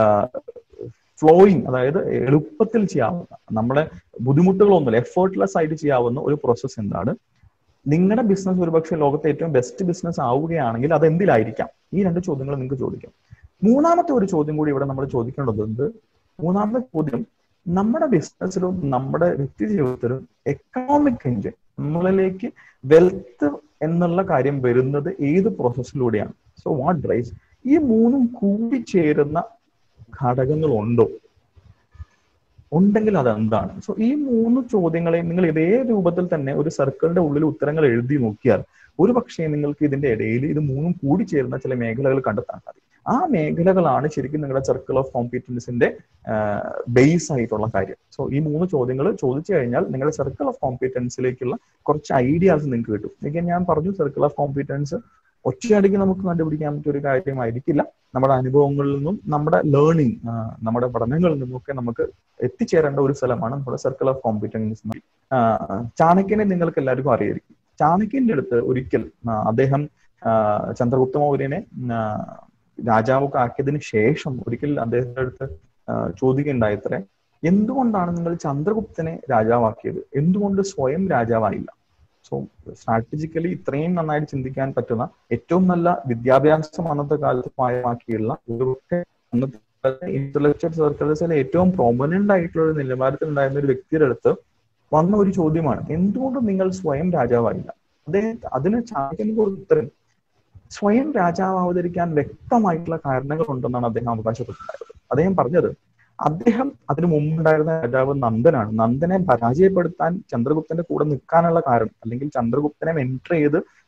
Speaker 2: ഫ്ലോയിങ് അതായത് എളുപ്പത്തിൽ ചെയ്യാവുന്ന നമ്മളെ ബുദ്ധിമുട്ടുകളൊന്നുമില്ല എഫേർട്ട്ലെസ് ആയിട്ട് ചെയ്യാവുന്ന ഒരു പ്രോസസ്സ് എന്താണ് നിങ്ങളുടെ ബിസിനസ് ഒരുപക്ഷെ ലോകത്തെ ഏറ്റവും ബെസ്റ്റ് ബിസിനസ് ആവുകയാണെങ്കിൽ അത് എന്തിലായിരിക്കാം ഈ രണ്ട് ചോദ്യങ്ങൾ നിങ്ങൾക്ക് ചോദിക്കാം മൂന്നാമത്തെ ഒരു ചോദ്യം കൂടി ഇവിടെ നമ്മൾ ചോദിക്കേണ്ടതുണ്ട് മൂന്നാമത്തെ ചോദ്യം നമ്മുടെ ബിസിനസ്സിലും നമ്മുടെ വ്യക്തി ജീവിതത്തിലും എക്കണോമിക് എഞ്ചിൻ നമ്മളിലേക്ക് വെൽത്ത് എന്നുള്ള കാര്യം വരുന്നത് ഏത് പ്രോസസ്സിലൂടെയാണ് സോ വാട്ട് ഡ്രൈവ്സ് ഈ മൂന്നും കൂടിച്ചേരുന്ന ഘടകങ്ങൾ ഉണ്ടോ ഉണ്ടെങ്കിൽ അത് എന്താണ് സോ ഈ മൂന്ന് ചോദ്യങ്ങളെ നിങ്ങൾ ഇതേ രൂപത്തിൽ തന്നെ ഒരു സർക്കിളിന്റെ ഉള്ളിൽ ഉത്തരങ്ങൾ എഴുതി നോക്കിയാൽ ഒരു പക്ഷേ നിങ്ങൾക്ക് ഇതിന്റെ ഇടയിൽ ഇത് മൂന്നും കൂടി ചേരുന്ന ചില മേഖലകൾ കണ്ടെത്താൻ സാധിക്കും ആ മേഖലകളാണ് ശരിക്കും നിങ്ങളുടെ സർക്കിൾ ഓഫ് കോമ്പീറ്റൻസിന്റെ ബേസ് ആയിട്ടുള്ള കാര്യം സോ ഈ മൂന്ന് ചോദ്യങ്ങൾ ചോദിച്ചു കഴിഞ്ഞാൽ നിങ്ങളുടെ സർക്കിൾ ഓഫ് കോമ്പീറ്റൻസിലേക്കുള്ള കുറച്ച് ഐഡിയാസ് നിങ്ങൾക്ക് കിട്ടും എനിക്ക് ഞാൻ പറഞ്ഞു സർക്കിൾ ഓഫ് കോമ്പീറ്റൻസ് ഒറ്റയടിക്ക് നമുക്ക് കണ്ടുപിടിക്കാൻ പറ്റിയ ഒരു കാര്യമായിരിക്കില്ല നമ്മുടെ അനുഭവങ്ങളിൽ നിന്നും നമ്മുടെ ലേണിംഗ് നമ്മുടെ പഠനങ്ങളിൽ നിന്നുമൊക്കെ നമുക്ക് എത്തിച്ചേരേണ്ട ഒരു സ്ഥലമാണ് നമ്മുടെ സർക്കിൾ ഓഫ് കോമ്പീറ്റൻസ് ചാണക്യനെ നിങ്ങൾക്ക് എല്ലാവർക്കും അറിയായിരിക്കും ചാണക്യന്റെ അടുത്ത് ഒരിക്കൽ അദ്ദേഹം ചന്ദ്രഗുപ്ത മൗര്യനെ രാജാവൊക്കെ ആക്കിയതിന് ശേഷം ഒരിക്കൽ അദ്ദേഹത്തിന്റെ അടുത്ത് ചോദിക്കുകയുണ്ടായത്രേ എന്തുകൊണ്ടാണ് നിങ്ങൾ ചന്ദ്രഗുപ്തനെ രാജാവാക്കിയത് എന്തുകൊണ്ട് സ്വയം രാജാവായില്ല സോ സ്ട്രാറ്റജിക്കലി ഇത്രയും നന്നായിട്ട് ചിന്തിക്കാൻ പറ്റുന്ന ഏറ്റവും നല്ല വിദ്യാഭ്യാസം അന്നത്തെ കാലത്ത് പായമാക്കിയുള്ള ഒരു അന്നത്തെ ഇന്റലക്ച്വൽ സർക്കിൾസിൽ ഏറ്റവും പ്രോമനന്റ് ആയിട്ടുള്ള ഒരു നിലവാരത്തിൽ ഉണ്ടായിരുന്ന ഒരു വ്യക്തിയുടെ അടുത്ത് വന്ന ഒരു ചോദ്യമാണ് എന്തുകൊണ്ട് നിങ്ങൾ സ്വയം രാജാവായില്ല അദ്ദേഹം അതിന് ചാണക്യന് ഉത്തരം സ്വയം രാജാവ് അവതരിക്കാൻ വ്യക്തമായിട്ടുള്ള കാരണങ്ങൾ ഉണ്ടെന്നാണ് അദ്ദേഹം അവകാശപ്പെട്ടിട്ടുണ്ടായത് അദ്ദേഹം പറഞ്ഞത് അദ്ദേഹം അതിനു മുമ്പുണ്ടായിരുന്ന രാജാവ് നന്ദനാണ് നന്ദനെ പരാജയപ്പെടുത്താൻ ചന്ദ്രഗുപ്തന്റെ കൂടെ നിൽക്കാനുള്ള കാരണം അല്ലെങ്കിൽ ചന്ദ്രഗുപ്തനെ എൻട്രി ചെയ്ത്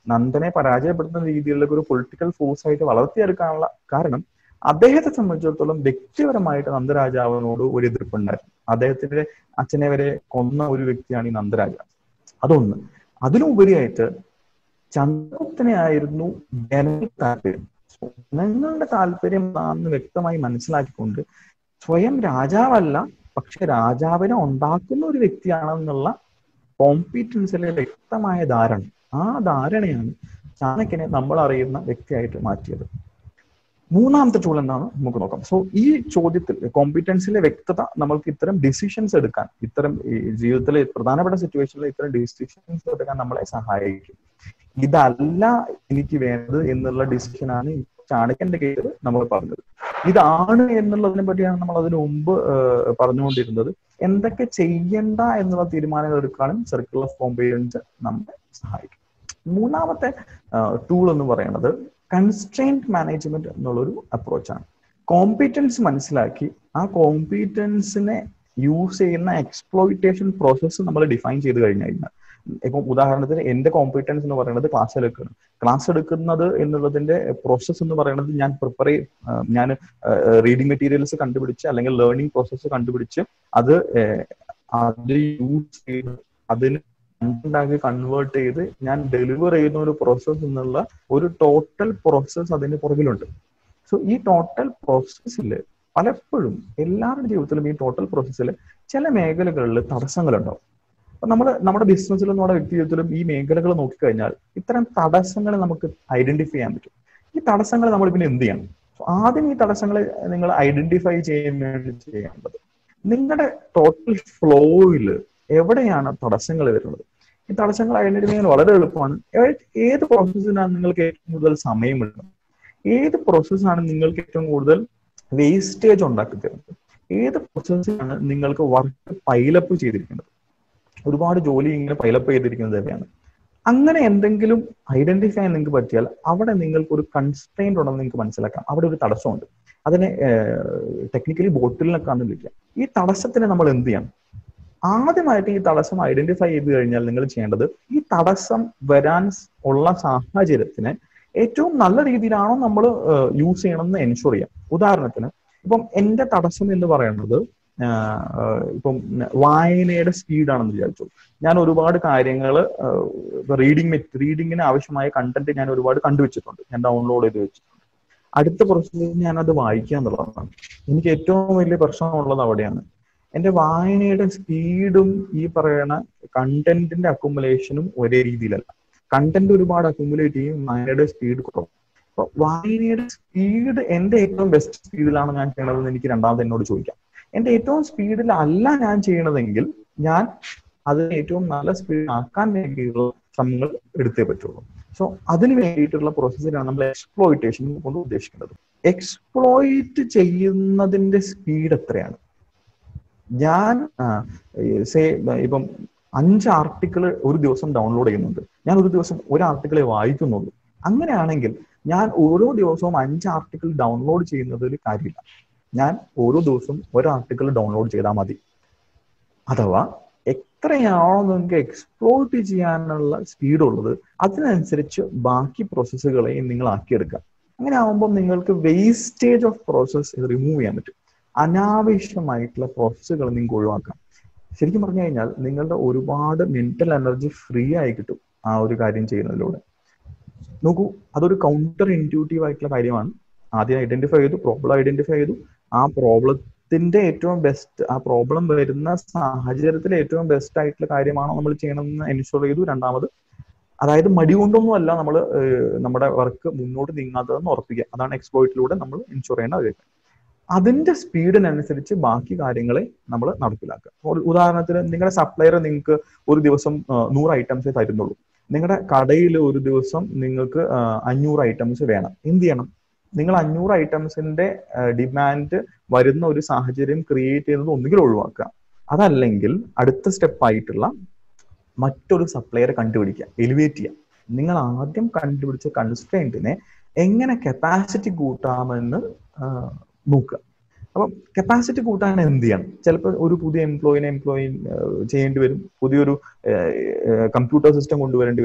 Speaker 2: നന്ദനെ പരാജയപ്പെടുത്തുന്ന രീതിയിലുള്ള ഒരു പൊളിറ്റിക്കൽ ഫോഴ്സ് ആയിട്ട് വളർത്തിയെടുക്കാനുള്ള കാരണം അദ്ദേഹത്തെ സംബന്ധിച്ചിടത്തോളം വ്യക്തിപരമായിട്ട് നന്ദരാജാവിനോട് ഒരു എതിർപ്പുണ്ടായിരുന്നു അദ്ദേഹത്തിന്റെ അച്ഛനെ വരെ കൊന്ന ഒരു വ്യക്തിയാണ് ഈ നന്ദരാജാവ് അതൊന്ന് അതിനുപരിയായിട്ട് ചന്ദ്രഗുപ്തനെ ആയിരുന്നു ജനങ്ങൾ താല്പര്യം ജനങ്ങളുടെ താല്പര്യം എന്താണെന്ന് വ്യക്തമായി മനസ്സിലാക്കിക്കൊണ്ട് സ്വയം രാജാവല്ല പക്ഷെ രാജാവിനെ ഉണ്ടാക്കുന്ന ഒരു വ്യക്തിയാണെന്നുള്ള കോമ്പീറ്റൻസിലെ വ്യക്തമായ ധാരണ ആ ധാരണയാണ് ചാണക്യനെ നമ്മൾ അറിയുന്ന വ്യക്തിയായിട്ട് മാറ്റിയത് മൂന്നാമത്തെ ടൂൾ എന്താണ് നമുക്ക് നോക്കാം സോ ഈ ചോദ്യത്തിൽ കോമ്പീറ്റൻസിലെ വ്യക്തത നമ്മൾക്ക് ഇത്തരം ഡിസിഷൻസ് എടുക്കാൻ ഇത്തരം ജീവിതത്തിലെ പ്രധാനപ്പെട്ട സിറ്റുവേഷനിൽ ഇത്തരം ഡിസിഷൻസ് എടുക്കാൻ നമ്മളെ സഹായിക്കും ഇതല്ല എനിക്ക് വേണ്ടത് എന്നുള്ള ഡിസിഷനാണ് ചാണക്യന്റെ കേസ് നമ്മൾ പറഞ്ഞത് ഇതാണ് എന്നുള്ളതിനെ പറ്റിയാണ് നമ്മൾ അതിനു മുമ്പ് പറഞ്ഞുകൊണ്ടിരുന്നത് എന്തൊക്കെ ചെയ്യണ്ട എന്നുള്ള തീരുമാനങ്ങൾ എടുക്കാനും സർക്കിൾ ഓഫ് കോമ്പീറ്റൻസ് നമ്മളെ സഹായിക്കും മൂന്നാമത്തെ ടൂൾ എന്ന് പറയുന്നത് കൺസ്ട്രെയിൻറ്റ് മാനേജ്മെന്റ് എന്നുള്ളൊരു അപ്രോച്ചാണ് കോമ്പീറ്റൻസ് മനസ്സിലാക്കി ആ കോമ്പീറ്റൻസിനെ യൂസ് ചെയ്യുന്ന എക്സ്പ്ലോയിറ്റേഷൻ പ്രോസസ്സ് നമ്മൾ ഡിഫൈൻ ചെയ്ത് കഴിഞ്ഞു കഴിഞ്ഞാൽ ഇപ്പം ഉദാഹരണത്തിന് എന്റെ കോമ്പീറ്റൻസ് എന്ന് പറയുന്നത് ക്ലാസ് എടുക്കണം ക്ലാസ് എടുക്കുന്നത് എന്നുള്ളതിന്റെ പ്രോസസ്സ് എന്ന് പറയുന്നത് ഞാൻ പ്രിപ്പയർ ഞാൻ റീഡിംഗ് മെറ്റീരിയൽസ് കണ്ടുപിടിച്ച് അല്ലെങ്കിൽ ലേണിംഗ് പ്രോസസ്സ് കണ്ടുപിടിച്ച് അത് അത് യൂസ് ചെയ്ത് അതിന് കണ്ടന്റാക്കി കൺവേർട്ട് ചെയ്ത് ഞാൻ ഡെലിവർ ചെയ്യുന്ന ഒരു പ്രോസസ്സ് എന്നുള്ള ഒരു ടോട്ടൽ പ്രോസസ്സ് അതിന് പുറകിലുണ്ട് സോ ഈ ടോട്ടൽ പ്രോസസ്സിൽ പലപ്പോഴും എല്ലാവരുടെ ജീവിതത്തിലും ഈ ടോട്ടൽ പ്രോസസ്സിൽ ചില മേഖലകളിൽ തടസ്സങ്ങളുണ്ടാവും അപ്പൊ നമ്മൾ നമ്മുടെ ബിസിനസ്സിലും നമ്മുടെ വ്യക്തി ജീവിതത്തിലും ഈ മേഖലകൾ നോക്കിക്കഴിഞ്ഞാൽ ഇത്തരം തടസ്സങ്ങൾ നമുക്ക് ഐഡന്റിഫൈ ചെയ്യാൻ പറ്റും ഈ തടസ്സങ്ങൾ നമ്മൾ പിന്നെ എന്ത് ചെയ്യണം ആദ്യം ഈ തടസ്സങ്ങൾ നിങ്ങൾ ഐഡന്റിഫൈ ചെയ്യാൻ വേണ്ടി ചെയ്യേണ്ടത് നിങ്ങളുടെ ടോട്ടൽ ഫ്ലോയിൽ എവിടെയാണ് തടസ്സങ്ങൾ വരുന്നത് ഈ തടസ്സങ്ങൾ ഐഡന്റിഫൈ ചെയ്യാൻ വളരെ എളുപ്പമാണ് ഏത് പ്രോസസ്സിനാണ് നിങ്ങൾക്ക് ഏറ്റവും കൂടുതൽ സമയം എടുക്കുന്നത് ഏത് പ്രോസസ്സാണ് നിങ്ങൾക്ക് ഏറ്റവും കൂടുതൽ വേസ്റ്റേജ് ഉണ്ടാക്കി തരുന്നത് ഏത് പ്രോസസ്സിനാണ് നിങ്ങൾക്ക് വർക്ക് പൈലപ്പ് ചെയ്തിരിക്കുന്നത് ഒരുപാട് ജോലി ഇങ്ങനെ പൈലപ്പ് ചെയ്തിരിക്കുന്നത് തന്നെയാണ് അങ്ങനെ എന്തെങ്കിലും ഐഡന്റിഫൈ ചെയ്യാൻ നിങ്ങൾക്ക് പറ്റിയാൽ അവിടെ നിങ്ങൾക്ക് ഒരു കൺസ്ട്രെയിൻ്റ് ഉണ്ടെന്ന് നിങ്ങൾക്ക് മനസ്സിലാക്കാം അവിടെ ഒരു തടസ്സമുണ്ട് അതിനെ ടെക്നിക്കലി ബോട്ടിലിനൊക്കെയാണ് വിളിക്കുക ഈ തടസ്സത്തിന് നമ്മൾ എന്ത് ചെയ്യണം ആദ്യമായിട്ട് ഈ തടസ്സം ഐഡന്റിഫൈ ചെയ്ത് കഴിഞ്ഞാൽ നിങ്ങൾ ചെയ്യേണ്ടത് ഈ തടസ്സം വരാൻ ഉള്ള സാഹചര്യത്തിന് ഏറ്റവും നല്ല രീതിയിലാണോ നമ്മൾ യൂസ് ചെയ്യണമെന്ന് എൻഷുർ ചെയ്യാം ഉദാഹരണത്തിന് ഇപ്പം എന്റെ തടസ്സം എന്ന് പറയുന്നത് ഇപ്പം വായനയുടെ സ്പീഡാണെന്ന് വിചാരിച്ചു ഞാൻ ഒരുപാട് കാര്യങ്ങൾ റീഡിംഗ് റീഡിങ്ങിന് ആവശ്യമായ കണ്ടന്റ് ഞാൻ ഒരുപാട് കണ്ടുവച്ചിട്ടുണ്ട് ഞാൻ ഡൗൺലോഡ് ചെയ്ത് വെച്ചിട്ടുണ്ട് അടുത്ത പ്രോസസ്സിൽ ഞാൻ അത് വായിക്കുക എന്നുള്ളതാണ് എനിക്ക് ഏറ്റവും വലിയ പ്രശ്നമുള്ളത് അവിടെയാണ് എന്റെ വായനയുടെ സ്പീഡും ഈ പറയുന്ന കണ്ടന്റിന്റെ അക്കുമുലേഷനും ഒരേ രീതിയിലല്ല കണ്ടന്റ് ഒരുപാട് അക്കുമുലേറ്റ് ചെയ്യും വായനയുടെ സ്പീഡ് കുറവും അപ്പൊ വായനയുടെ സ്പീഡ് എന്റെ ഏറ്റവും ബെസ്റ്റ് സ്പീഡിലാണ് ഞാൻ ചെയ്യണതെന്ന് എനിക്ക് രണ്ടാമത് എന്നോട് ചോദിക്കാം എന്റെ ഏറ്റവും സ്പീഡിൽ അല്ല ഞാൻ ചെയ്യണതെങ്കിൽ ഞാൻ അതിന് ഏറ്റവും നല്ല സ്പീഡ് ആക്കാൻ വേണ്ടിയുള്ള ശ്രമങ്ങൾ എടുത്തേ പറ്റുള്ളൂ സോ അതിന് വേണ്ടിയിട്ടുള്ള പ്രോസസ്സിലാണ് നമ്മൾ എക്സ്പ്ലോയിറ്റേഷൻ കൊണ്ട് ഉദ്ദേശിക്കുന്നത് എക്സ്പ്ലോയിറ്റ് ചെയ്യുന്നതിന്റെ സ്പീഡ് എത്രയാണ് ഞാൻ സേ ഇപ്പം അഞ്ച് ആർട്ടിക്കിൾ ഒരു ദിവസം ഡൗൺലോഡ് ചെയ്യുന്നുണ്ട് ഞാൻ ഒരു ദിവസം ഒരു ആർട്ടിക്കിളെ വായിക്കുന്നുള്ളൂ അങ്ങനെയാണെങ്കിൽ ഞാൻ ഓരോ ദിവസവും അഞ്ച് ആർട്ടിക്കിൾ ഡൗൺലോഡ് ചെയ്യുന്നതിൽ കാര്യമില്ല ഞാൻ ഓരോ ദിവസവും ഒരു ആർട്ടിക്കിൾ ഡൗൺലോഡ് ചെയ്താൽ മതി അഥവാ എത്രയാണോ നിങ്ങൾക്ക് എക്സ്പ്ലോർട്ട് ചെയ്യാനുള്ള സ്പീഡ് ഉള്ളത് അതിനനുസരിച്ച് ബാക്കി പ്രോസസ്സുകളെയും നിങ്ങൾ ആക്കിയെടുക്കുക അങ്ങനെ ആകുമ്പോൾ നിങ്ങൾക്ക് വേസ്റ്റേജ് ഓഫ് പ്രോസസ് റിമൂവ് ചെയ്യാൻ പറ്റും അനാവശ്യമായിട്ടുള്ള പ്രോസസ്സുകൾ നിങ്ങൾക്ക് ഒഴിവാക്കാം ശരിക്കും പറഞ്ഞു കഴിഞ്ഞാൽ നിങ്ങളുടെ ഒരുപാട് മെന്റൽ എനർജി ഫ്രീ ആയി കിട്ടും ആ ഒരു കാര്യം ചെയ്യുന്നതിലൂടെ നോക്കൂ അതൊരു കൗണ്ടർ ഇൻറ്റ്യൂട്ടീവ് ആയിട്ടുള്ള കാര്യമാണ് ആദ്യം ഐഡന്റിഫൈ ചെയ്തു പ്രോബ്ലം ഐഡന്റിഫൈ ചെയ്തു ആ പ്രോബ്ലത്തിന്റെ ഏറ്റവും ബെസ്റ്റ് ആ പ്രോബ്ലം വരുന്ന സാഹചര്യത്തിൽ ഏറ്റവും ബെസ്റ്റ് ആയിട്ടുള്ള കാര്യമാണോ നമ്മൾ ചെയ്യണമെന്ന് എൻഷുർ ചെയ്തു രണ്ടാമത് അതായത് മടി കൊണ്ടൊന്നും അല്ല നമ്മൾ നമ്മുടെ വർക്ക് മുന്നോട്ട് നീങ്ങാത്തതെന്ന് ഉറപ്പിക്കുക അതാണ് എക്സ്പ്ലോയിറ്റിലൂടെ നമ്മൾ എൻഷുർ ചെയ്യേണ്ട കാര്യം അതിന്റെ സ്പീഡിനനുസരിച്ച് ബാക്കി കാര്യങ്ങളെ നമ്മൾ നടപ്പിലാക്കുക ഉദാഹരണത്തിന് നിങ്ങളുടെ സപ്ലയർ നിങ്ങൾക്ക് ഒരു ദിവസം നൂറ് ഐറ്റംസേ തരുന്നുള്ളൂ നിങ്ങളുടെ കടയിൽ ഒരു ദിവസം നിങ്ങൾക്ക് അഞ്ഞൂറ് ഐറ്റംസ് വേണം എന്ത് ചെയ്യണം നിങ്ങൾ അഞ്ഞൂറ് ഐറ്റംസിന്റെ ഡിമാൻഡ് വരുന്ന ഒരു സാഹചര്യം ക്രിയേറ്റ് ചെയ്യുന്നത് ഒന്നുകിൽ ഒഴിവാക്കുക അതല്ലെങ്കിൽ അടുത്ത സ്റ്റെപ്പായിട്ടുള്ള മറ്റൊരു സപ്ലയറെ കണ്ടുപിടിക്കുക എലിവേറ്റ് ചെയ്യുക നിങ്ങൾ ആദ്യം കണ്ടുപിടിച്ച കൺസ്ട്രെയിന്റിനെ എങ്ങനെ കപ്പാസിറ്റി കൂട്ടാമെന്ന് നോക്കുക അപ്പം കപ്പാസിറ്റി കൂട്ടാൻ എന്ത് ചെയ്യണം ചിലപ്പോൾ ഒരു പുതിയ എംപ്ലോയിനെ എംപ്ലോയി ചെയ്യേണ്ടി വരും പുതിയൊരു കമ്പ്യൂട്ടർ സിസ്റ്റം കൊണ്ടുവരേണ്ടി വരും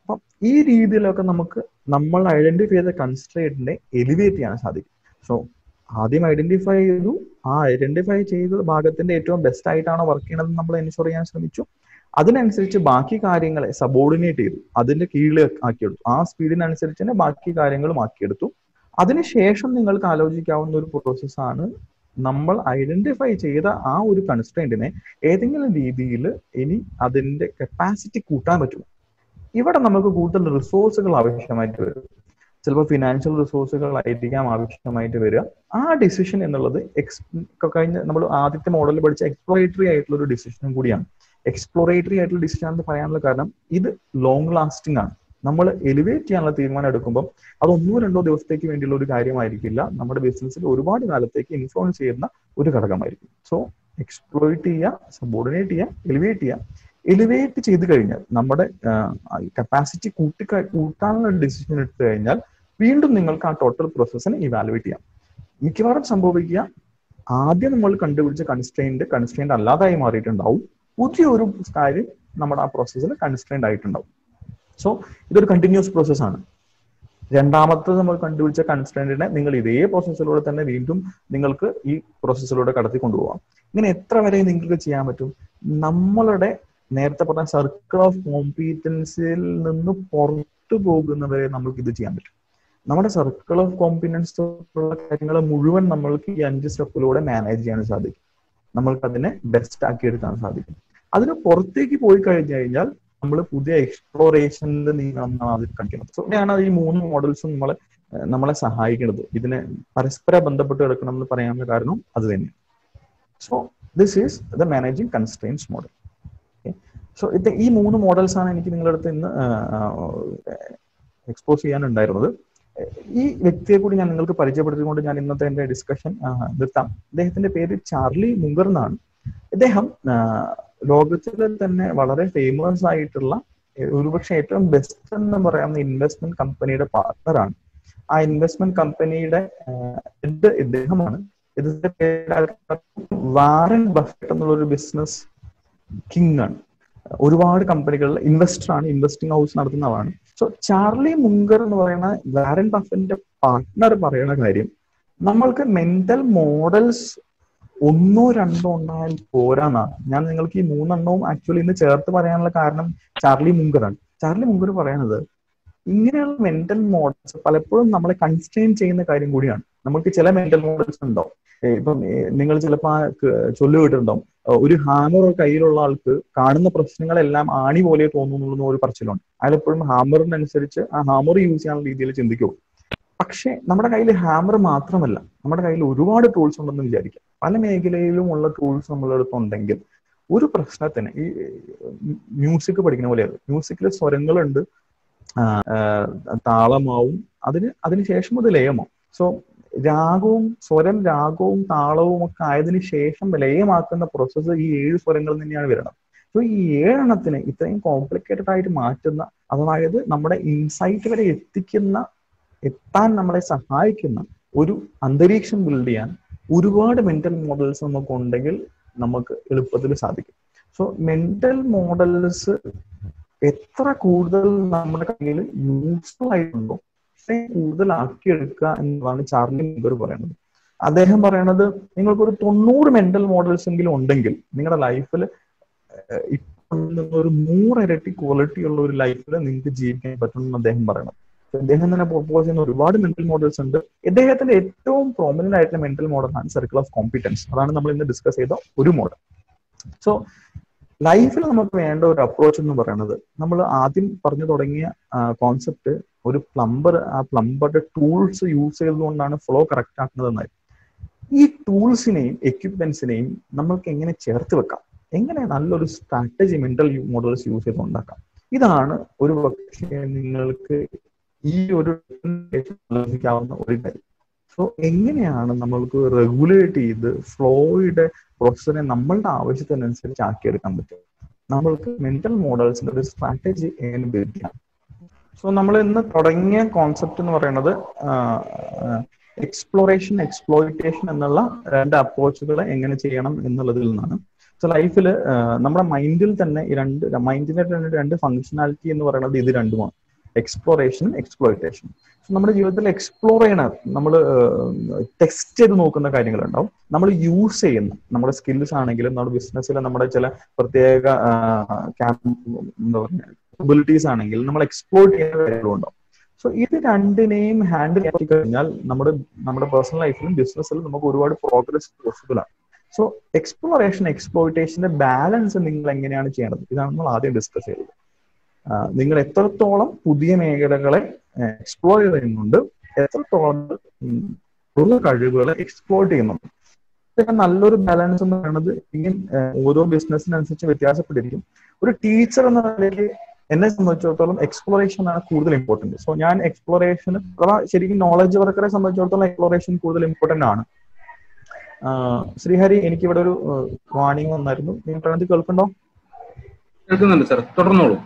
Speaker 2: അപ്പം ഈ രീതിയിലൊക്കെ നമുക്ക് നമ്മൾ ഐഡന്റിഫൈ ചെയ്ത കൺസ്ട്രേറ്റിനെ എലിവേറ്റ് ചെയ്യാൻ സാധിക്കും സോ ആദ്യം ഐഡന്റിഫൈ ചെയ്തു ആ ഐഡന്റിഫൈ ചെയ്ത ഭാഗത്തിന്റെ ഏറ്റവും ബെസ്റ്റ് ആയിട്ടാണോ വർക്ക് ചെയ്യണത് നമ്മൾ എൻഷുർ ചെയ്യാൻ ശ്രമിച്ചു അതിനനുസരിച്ച് ബാക്കി കാര്യങ്ങളെ സബോർഡിനേറ്റ് ചെയ്തു അതിന്റെ കീഴിൽ ആക്കിയെടുത്തു ആ സ്പീഡിനനുസരിച്ച് തന്നെ ബാക്കി കാര്യങ്ങളും ആക്കിയെടുത്തു അതിനുശേഷം നിങ്ങൾക്ക് ആലോചിക്കാവുന്ന ഒരു പ്രോസസ്സാണ് നമ്മൾ ഐഡന്റിഫൈ ചെയ്ത ആ ഒരു കൺസ്ട്രെയിന്റിനെ ഏതെങ്കിലും രീതിയിൽ ഇനി അതിന്റെ കപ്പാസിറ്റി കൂട്ടാൻ പറ്റുമോ ഇവിടെ നമുക്ക് കൂടുതൽ റിസോഴ്സുകൾ ആവശ്യമായിട്ട് വരും ചിലപ്പോൾ ഫിനാൻഷ്യൽ റിസോഴ്സുകൾ ആയിരിക്കാം ആവശ്യമായിട്ട് വരിക ആ ഡിസിഷൻ എന്നുള്ളത് എക്സ് കഴിഞ്ഞ നമ്മൾ ആദ്യത്തെ മോഡലിൽ പഠിച്ച എക്സ്പ്ലോറേറ്ററി ആയിട്ടുള്ള ഒരു ഡിസിഷനും കൂടിയാണ് എക്സ്പ്ലോറേറ്ററി ആയിട്ടുള്ള ഡിസിഷൻ എന്ന് പറയാനുള്ള കാരണം ഇത് ലോങ് ലാസ്റ്റിംഗ് ആണ് നമ്മൾ എലിവേറ്റ് ചെയ്യാനുള്ള തീരുമാനം എടുക്കുമ്പോൾ അത് ഒന്നോ രണ്ടോ ദിവസത്തേക്ക് വേണ്ടിയുള്ള ഒരു കാര്യമായിരിക്കില്ല നമ്മുടെ ബിസിനസ്സിൽ ഒരുപാട് കാലത്തേക്ക് ഇൻഫ്ലുവൻസ് ചെയ്യുന്ന ഒരു ഘടകമായിരിക്കും സോ എക്സ്പ്ലോയിറ്റ് ചെയ്യുക സബോർഡിനേറ്റ് ചെയ്യുക എലിവേറ്റ് ചെയ്യുക എലിവേറ്റ് ചെയ്ത് കഴിഞ്ഞാൽ നമ്മുടെ കപ്പാസിറ്റി കൂട്ടി കൂട്ടാനുള്ള ഡിസിഷൻ എടുത്തു കഴിഞ്ഞാൽ വീണ്ടും നിങ്ങൾക്ക് ആ ടോട്ടൽ പ്രോസസ്സിനെ ഇവാലുവേറ്റ് ചെയ്യാം മിക്കവാറും സംഭവിക്കുക ആദ്യം നമ്മൾ കണ്ടുപിടിച്ച കൺസ്ട്രെയിൻറ്റ് കൺസ്ട്രെയിൻറ്റ് അല്ലാതായി മാറിയിട്ടുണ്ടാവും പുതിയൊരു കാര്യം നമ്മുടെ ആ പ്രോസസ്സിൽ കൺസ്ട്രെയിൻറ്റ് ആയിട്ടുണ്ടാവും സോ ഇതൊരു കണ്ടിന്യൂസ് പ്രോസസ് ആണ് രണ്ടാമത്തത് നമ്മൾ കണ്ടുപിടിച്ച കൺസ്ട്രെയിൻറ്റിനെ നിങ്ങൾ ഇതേ പ്രോസസ്സിലൂടെ തന്നെ വീണ്ടും നിങ്ങൾക്ക് ഈ പ്രോസസ്സിലൂടെ കടത്തി കൊണ്ടുപോകാം ഇങ്ങനെ എത്ര വരെ നിങ്ങൾക്ക് ചെയ്യാൻ പറ്റും നമ്മളുടെ നേരത്തെ പറഞ്ഞ സർക്കിൾ ഓഫ് കോമ്പീറ്റൻസിൽ നിന്ന് പുറത്തു പോകുന്നവരെ നമുക്ക് ഇത് ചെയ്യാൻ പറ്റും നമ്മുടെ സർക്കിൾ ഓഫ് കോമ്പിറ്റൻസ് ഉള്ള കാര്യങ്ങൾ മുഴുവൻ നമ്മൾക്ക് ഈ അഞ്ച് സ്റ്റെപ്പിലൂടെ മാനേജ് ചെയ്യാൻ സാധിക്കും നമ്മൾക്ക് അതിനെ ബെസ്റ്റ് ആക്കി എടുക്കാൻ സാധിക്കും അതിന് പുറത്തേക്ക് പോയി കഴിഞ്ഞു കഴിഞ്ഞാൽ നമ്മൾ പുതിയ എക്സ്പ്ലോറേഷനിൽ നീങ്ങണമെന്നാണ് അതിൽ കാണിക്കുന്നത് സോ ഇവിടെയാണ് ഈ മൂന്ന് മോഡൽസും നമ്മളെ നമ്മളെ സഹായിക്കുന്നത് ഇതിനെ പരസ്പര ബന്ധപ്പെട്ട് കിടക്കണം എന്ന് പറയാനുള്ള കാരണം അത് തന്നെയാണ് so this is the managing constraints model so ഇത് ഈ മൂന്ന് മോഡൽസ് ആണ് എനിക്ക് നിങ്ങളുടെ അടുത്ത് ഇന്ന് എക്സ്പോസ് ചെയ്യാനുണ്ടായിരുന്നത് ഈ വ്യക്തിയെ കൂടി ഞാൻ നിങ്ങൾക്ക് പരിചയപ്പെടുത്തിക്കൊണ്ട് ഞാൻ ഇന്നത്തെ എന്റെ ഡിസ്കഷൻ നിർത്താം അദ്ദേഹത്തിന്റെ പേര് ചാർലി മുങ്കർ എന്നാണ് ഇദ്ദേഹം ലോകത്തിലെ തന്നെ വളരെ ഫേമസ് ആയിട്ടുള്ള ഒരുപക്ഷെ ഏറ്റവും ബെസ്റ്റ് എന്ന് പറയാവുന്ന ഇൻവെസ്റ്റ്മെന്റ് കമ്പനിയുടെ പാർട്ണറാണ് ആ ഇൻവെസ്റ്റ്മെന്റ് കമ്പനിയുടെ ഹെഡ് ഇദ്ദേഹമാണ് ഇതിന്റെ പേര് വാറൻ ബഫറ്റ് എന്നുള്ള ഒരു ബിസിനസ് കിങ് ആണ് ഒരുപാട് കമ്പനികളിൽ ഇൻവെസ്റ്റർ ആണ് ഇൻവെസ്റ്റിംഗ് ഹൗസ് നടത്തുന്ന ആളാണ് സോ ചാർലി മുങ്കർ എന്ന് പറയുന്ന വാരൻ ബഫറ്റിന്റെ പാർട്ട്ണർ പറയുന്ന കാര്യം നമ്മൾക്ക് മെന്റൽ മോഡൽസ് ഒന്നോ രണ്ടോ ഉണ്ടായാൽ പോരാന്നാണ് ഞാൻ നിങ്ങൾക്ക് ഈ മൂന്നെണ്ണവും ആക്ച്വലി ഇന്ന് ചേർത്ത് പറയാനുള്ള കാരണം ചാർലി മുങ്കറാണ് ചാർലി മുങ്കർ പറയണത് ഇങ്ങനെയുള്ള മെന്റൽ മോഡൽസ് പലപ്പോഴും നമ്മളെ കൺസ്ട്രെയിൻ ചെയ്യുന്ന കാര്യം കൂടിയാണ് നമുക്ക് ചില മെന്റൽ മോഡൽസ് ഉണ്ടാവും ഇപ്പം നിങ്ങൾ ചിലപ്പോൾ ചൊല്ലു കേട്ടിട്ടുണ്ടാവും ഒരു ഹാമർ കയ്യിലുള്ള ആൾക്ക് കാണുന്ന പ്രശ്നങ്ങളെല്ലാം ആണി പോലെ തോന്നുന്നു ഒരു പറച്ചിലുണ്ട് അയാളെപ്പോഴും ഹാമറിനനുസരിച്ച് ആ ഹാമർ യൂസ് ചെയ്യാനുള്ള രീതിയിൽ ചിന്തിക്കൂ പക്ഷെ നമ്മുടെ കയ്യിൽ ഹാമർ മാത്രമല്ല നമ്മുടെ കയ്യിൽ ഒരുപാട് ടൂൾസ് ഉണ്ടെന്ന് വിചാരിക്കാം പല മേഖലയിലും ഉള്ള ടൂൾസ് നമ്മളുടെ അടുത്തുണ്ടെങ്കിൽ ഒരു പ്രശ്നത്തിന് ഈ മ്യൂസിക് പഠിക്കുന്ന പോലെയാണ് മ്യൂസിക്കിൽ സ്വരങ്ങളുണ്ട് താളമാവും അതിന് അതിനുശേഷം അത് ലയമാവും സോ രാഗവും സ്വരം രാഗവും താളവും ഒക്കെ ആയതിനു ശേഷം ലയമാക്കുന്ന പ്രോസസ്സ് ഈ ഏഴ് സ്വരങ്ങളിൽ തന്നെയാണ് വരുന്നത് സോ ഈ ഏഴെണ്ണത്തിന് ഇത്രയും കോംപ്ലിക്കേറ്റഡ് ആയിട്ട് മാറ്റുന്ന അതായത് നമ്മുടെ ഇൻസൈറ്റ് വരെ എത്തിക്കുന്ന എത്താൻ നമ്മളെ സഹായിക്കുന്ന ഒരു അന്തരീക്ഷം ബിൽഡ് ചെയ്യാൻ ഒരുപാട് മെന്റൽ മോഡൽസ് നമുക്ക് ഉണ്ടെങ്കിൽ നമുക്ക് എളുപ്പത്തിൽ സാധിക്കും സോ മെന്റൽ മോഡൽസ് എത്ര കൂടുതൽ നമ്മുടെ കയ്യിൽ യൂസ്ഫുൾ ആയിട്ടുണ്ടോ അത്രയും കൂടുതൽ ആക്കിയെടുക്കുക എന്നതാണ് ചാർലി മുഗർ പറയുന്നത് അദ്ദേഹം പറയണത് നിങ്ങൾക്കൊരു തൊണ്ണൂറ് മെന്റൽ മോഡൽസ് എങ്കിലും ഉണ്ടെങ്കിൽ നിങ്ങളുടെ ലൈഫിൽ ഒരു നൂറിരട്ടി ക്വാളിറ്റി ഉള്ള ഒരു ലൈഫിൽ നിങ്ങൾക്ക് ജീവിക്കാൻ പറ്റുമെന്ന് അദ്ദേഹം പറയണത് അദ്ദേഹം തന്നെ പ്രൊപ്പോസ് ചെയ്യുന്ന ഒരുപാട് മെന്റൽ മോഡൽസ് ഉണ്ട് ഇദ്ദേഹത്തിന്റെ ഏറ്റവും പ്രോമിനന്റ് ആയിട്ടുള്ള മെന്റൽ മോഡലാണ് സർക്കിൾ ഓഫ് കോമ്പിറ്റൻസ് അതാണ് നമ്മൾ ഇന്ന് ഡിസ്കസ് ചെയ്ത ഒരു മോഡൽ സോ ലൈഫിൽ നമുക്ക് വേണ്ട ഒരു അപ്രോച്ച് എന്ന് പറയുന്നത് നമ്മൾ ആദ്യം പറഞ്ഞു തുടങ്ങിയ കോൺസെപ്റ്റ് ഒരു പ്ലംബർ ആ പ്ലംബറുടെ ടൂൾസ് യൂസ് ചെയ്തുകൊണ്ടാണ് ഫ്ലോ കറക്റ്റ് ആക്കുന്നതെന്നായി ഈ ടൂൾസിനെയും എക്യുപ്മെന്റ്സിനെയും നമ്മൾക്ക് എങ്ങനെ ചേർത്ത് വെക്കാം എങ്ങനെ നല്ലൊരു സ്ട്രാറ്റജി മെന്റൽ മോഡൽസ് യൂസ് ചെയ്ത് ഉണ്ടാക്കാം ഇതാണ് ഒരു പക്ഷേ നിങ്ങൾക്ക് ഈ ഒരു ആലോചിക്കാവുന്ന ഒരു കാര്യം സോ എങ്ങനെയാണ് നമ്മൾക്ക് റെഗുലേറ്റ് ചെയ്ത് ഫ്ലോയുടെ പ്രോസസ്സിനെ നമ്മളുടെ ആവശ്യത്തിനനുസരിച്ച് ആക്കിയെടുക്കാൻ പറ്റും നമ്മൾക്ക് മെന്റൽ മോഡൽസിന്റെ ഒരു സ്ട്രാറ്റജി എങ്ങനെ ഉപയോഗിക്കാം സോ നമ്മൾ ഇന്ന് തുടങ്ങിയ കോൺസെപ്റ്റ് എന്ന് പറയുന്നത് എക്സ്പ്ലോറേഷൻ എക്സ്പ്ലോയിറ്റേഷൻ എന്നുള്ള രണ്ട് അപ്രോച്ചുകൾ എങ്ങനെ ചെയ്യണം എന്നുള്ളതിൽ നിന്നാണ് സോ ലൈഫിൽ നമ്മുടെ മൈൻഡിൽ തന്നെ ഈ രണ്ട് മൈൻഡിന്റെ തന്നെ രണ്ട് ഫങ്ഷനാലിറ്റി എന്ന് പറയുന്നത് ഇത് രണ്ടുമാണ് എക്സ്പ്ലോറേഷനും എക്സ്പ്ലോയിറ്റേഷനും നമ്മുടെ ജീവിതത്തിൽ എക്സ്പ്ലോർ ചെയ്യണ നമ്മൾ ടെസ്റ്റ് ചെയ്ത് നോക്കുന്ന കാര്യങ്ങളുണ്ടാവും നമ്മൾ യൂസ് ചെയ്യുന്ന നമ്മുടെ സ്കിൽസ് ആണെങ്കിലും നമ്മുടെ ബിസിനസ്സിൽ നമ്മുടെ ചില പ്രത്യേക എന്താ പറയുക എബിലിറ്റീസ് ആണെങ്കിലും നമ്മൾ എക്സ്പ്ലോർ ചെയ്യുന്ന കാര്യങ്ങളും ഉണ്ടാവും സോ ഇത് രണ്ടിനെയും ഹാൻഡിൽ ചെയ്യാൻ കഴിഞ്ഞാൽ നമ്മുടെ നമ്മുടെ പേഴ്സണൽ ലൈഫിലും ബിസിനസ്സിലും നമുക്ക് ഒരുപാട് പ്രോഗ്രസ് പോസിബിൾ ആണ് സോ എക്സ്പ്ലോറേഷൻ എക്സ്പ്ലോയിറ്റേഷന്റെ ബാലൻസ് നിങ്ങൾ എങ്ങനെയാണ് ചെയ്യേണ്ടത് ഇതാണ് നമ്മൾ ആദ്യം ഡിസ്കസ് ചെയ്തത് നിങ്ങൾ എത്രത്തോളം പുതിയ മേഖലകളെ എക്സ്പ്ലോർ ചെയ്യുന്നുണ്ട് എത്രത്തോളം ഉള്ള കഴിവുകളെ എക്സ്പ്ലോർ ചെയ്യുന്നുണ്ട് നല്ലൊരു ബാലൻസ് എന്ന് പറയുന്നത് ഇങ്ങനെ ഓരോ ബിസിനസ്സിനനുസരിച്ച് വ്യത്യാസപ്പെട്ടിരിക്കും ഒരു ടീച്ചർ എന്ന നിലയ്ക്ക് എന്നെ സംബന്ധിച്ചിടത്തോളം എക്സ്പ്ലോറേഷൻ ആണ് കൂടുതൽ ഇമ്പോർട്ടന്റ് സോ ഞാൻ എക്സ്പ്ലോറേഷൻ അഥവാ ശരിക്കും നോളജ് വർക്കറെ സംബന്ധിച്ചിടത്തോളം എക്സ്പ്ലോറേഷൻ കൂടുതൽ ഇമ്പോർട്ടന്റ് ആണ് ശ്രീഹരി എനിക്ക് ഇവിടെ ഒരു വാണിംഗ് വന്നായിരുന്നു നിങ്ങൾ പറയുന്നത് കേൾക്കണ്ടോ
Speaker 1: കേൾക്കുന്നുണ്ട് സാർ തുടർന്നോളൂ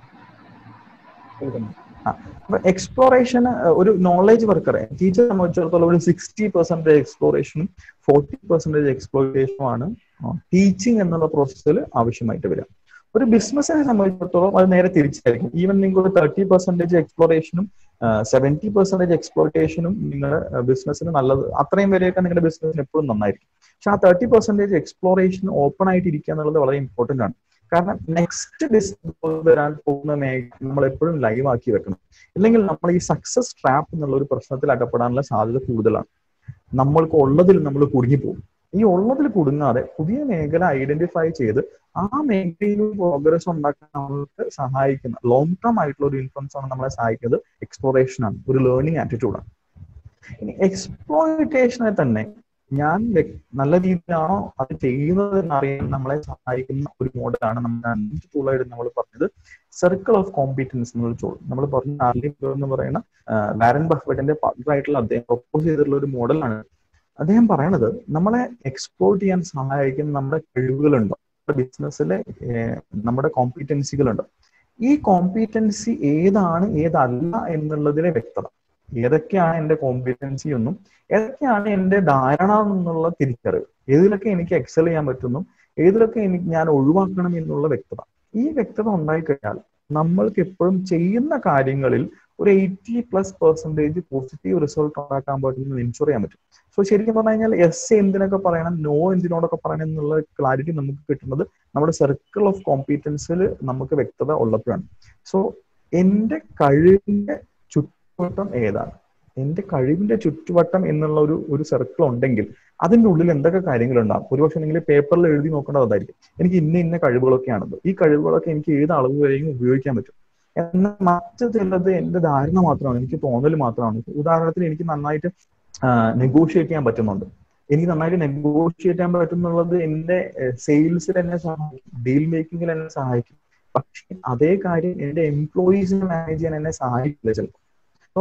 Speaker 2: അപ്പൊ എക്സ്പ്ലോറേഷൻ ഒരു നോളജ് വർക്കറെ ടീച്ചറെ സംബന്ധിച്ചിടത്തോളം ഒരു സിക്സ്റ്റി പെർസെന്റേജ് എക്സ്പ്ലോറേഷനും ഫോർട്ടി പെർസെന്റേജ് എക്സ്പ്ലോറേഷനും ആണ് ടീച്ചിങ് എന്നുള്ള പ്രോസസ്സിൽ ആവശ്യമായിട്ട് വരിക ഒരു ബിസിനസ്സിനെ സംബന്ധിച്ചിടത്തോളം അത് നേരെ തിരിച്ചായിരിക്കും ഈവൻ നിങ്ങൾക്ക് ഒരു തേർട്ടി പെർസെന്റേജ് എക്സ്പ്ലോറേഷനും സെവന്റി പെർസെന്റേജ് എക്സ്പ്ലോർട്ടേഷനും നിങ്ങളുടെ ബിസിനസ്സിന് നല്ലത് അത്രയും വരെയൊക്കെ നിങ്ങളുടെ ബിസിനസ്സിന് എപ്പോഴും നന്നായിരിക്കും പക്ഷെ ആ തേർട്ടി പെർസെന്റേജ് എക്സ്പ്ലോറേഷൻ ഓപ്പൺ ആയിട്ട് ഇരിക്കുക എന്നുള്ളത് വളരെ ഇമ്പോർട്ടന്റ് ആണ് കാരണം നെക്സ്റ്റ് ബിസിനസ് വരാൻ പോകുന്ന മേഖല നമ്മൾ എപ്പോഴും ലൈവ് ആക്കി വെക്കണം ഇല്ലെങ്കിൽ നമ്മൾ ഈ സക്സസ് ട്രാപ്പ് എന്നുള്ള ഒരു പ്രശ്നത്തിൽ അകപ്പെടാനുള്ള സാധ്യത കൂടുതലാണ് നമ്മൾക്ക് ഉള്ളതിൽ നമ്മൾ കുടുങ്ങിപ്പോകും ഈ ഉള്ളതിൽ കുടുങ്ങാതെ പുതിയ മേഖല ഐഡന്റിഫൈ ചെയ്ത് ആ മേഖലയിൽ പ്രോഗ്രസ് ഉണ്ടാക്കാൻ നമ്മൾക്ക് സഹായിക്കുന്ന ലോങ് ടേം ആയിട്ടുള്ള ഒരു ഇൻഫ്ലുവൻസ് ആണ് നമ്മളെ സഹായിക്കുന്നത് എക്സ്പ്ലോറേഷൻ ആണ് ഒരു ലേണിംഗ് ആറ്റിറ്റ്യൂഡാണ് ഇനി എക്സ്പ്ലോയിറ്റേഷനെ തന്നെ ഞാൻ നല്ല രീതിയിലാണോ അത് ചെയ്യുന്നത് അറിയാൻ നമ്മളെ സഹായിക്കുന്ന ഒരു മോഡലാണ് നമ്മുടെ അഞ്ച് ടൂളായിട്ട് നമ്മൾ പറഞ്ഞത് സർക്കിൾ ഓഫ് കോമ്പീറ്റൻസ് എന്നുള്ള ടൂൾ നമ്മൾ പറഞ്ഞ ആർലിം എന്ന് പറയുന്ന വാരൻ ബഫറ്റിന്റെ പാർട്ണറായിട്ടുള്ള അദ്ദേഹം പ്രൊപ്പോസ് ചെയ്തിട്ടുള്ള ഒരു മോഡലാണ് അദ്ദേഹം പറയണത് നമ്മളെ എക്സ്പ്ലോർ ചെയ്യാൻ സഹായിക്കുന്ന നമ്മുടെ കഴിവുകളുണ്ടോ നമ്മുടെ ബിസിനസ്സിലെ നമ്മുടെ കോമ്പീറ്റൻസികളുണ്ട് ഈ കോമ്പീറ്റൻസി ഏതാണ് ഏതല്ല എന്നുള്ളതിലെ വ്യക്തത ഏതൊക്കെയാണ് എന്റെ കോമ്പീറ്റൻസി എന്നും ഏതൊക്കെയാണ് എന്റെ ധാരണ എന്നുള്ള തിരിച്ചറിവ് ഏതിലൊക്കെ എനിക്ക് എക്സൽ ചെയ്യാൻ പറ്റുന്നു ഏതിലൊക്കെ എനിക്ക് ഞാൻ ഒഴിവാക്കണം എന്നുള്ള വ്യക്തത ഈ വ്യക്തത ഉണ്ടായിക്കഴിഞ്ഞാൽ നമ്മൾക്ക് എപ്പോഴും ചെയ്യുന്ന കാര്യങ്ങളിൽ ഒരു eighty plus percentage positive result ഉണ്ടാക്കാൻ പറ്റുമെന്ന് എൻഷുർ ചെയ്യാൻ പറ്റും സോ ശരിക്കും പറഞ്ഞു കഴിഞ്ഞാൽ എസ് എന്തിനൊക്കെ പറയണം നോ എന്തിനോടൊക്കെ പറയണം എന്നുള്ള ക്ലാരിറ്റി നമുക്ക് കിട്ടുന്നത് നമ്മുടെ സർക്കിൾ ഓഫ് കോമ്പീറ്റൻസിൽ നമുക്ക് വ്യക്തത ഉള്ളപ്പോഴാണ് സോ എന്റെ കഴിവിന്റെ ചുറ്റുവട്ടം ഏതാണ് എന്റെ കഴിവിന്റെ ചുറ്റുവട്ടം എന്നുള്ള ഒരു ഒരു സർക്കിൾ ഉണ്ടെങ്കിൽ അതിന്റെ ഉള്ളിൽ എന്തൊക്കെ കാര്യങ്ങളുണ്ടാകും ഒരുപക്ഷെ നിങ്ങൾ പേപ്പറിൽ എഴുതി നോക്കേണ്ടത് അതായിരിക്കും എനിക്ക് ഇന്ന ഇന്ന കഴിവുകളൊക്കെയാണത് ഈ കഴിവുകളൊക്കെ എനിക്ക് ഏത് അളവ് വരെയും ഉപയോഗിക്കാൻ പറ്റും എന്നാൽ മറ്റു ചിലത് എന്റെ ധാരണ മാത്രമാണ് എനിക്ക് തോന്നൽ മാത്രമാണ് ഉദാഹരണത്തിന് എനിക്ക് നന്നായിട്ട് നെഗോഷിയേറ്റ് ചെയ്യാൻ പറ്റുന്നുണ്ട് എനിക്ക് നന്നായിട്ട് നെഗോഷിയേറ്റ് ചെയ്യാൻ പറ്റുന്നുള്ളത് എന്റെ സെയിൽസിൽ എന്നെ സഹായിക്കും ഡീൽ മേക്കിങ്ങിൽ എന്നെ സഹായിക്കും പക്ഷെ അതേ കാര്യം എന്റെ എംപ്ലോയീസിനെ മാനേജ് ചെയ്യാൻ എന്നെ സഹായിക്കില്ല ചിലപ്പോൾ സോ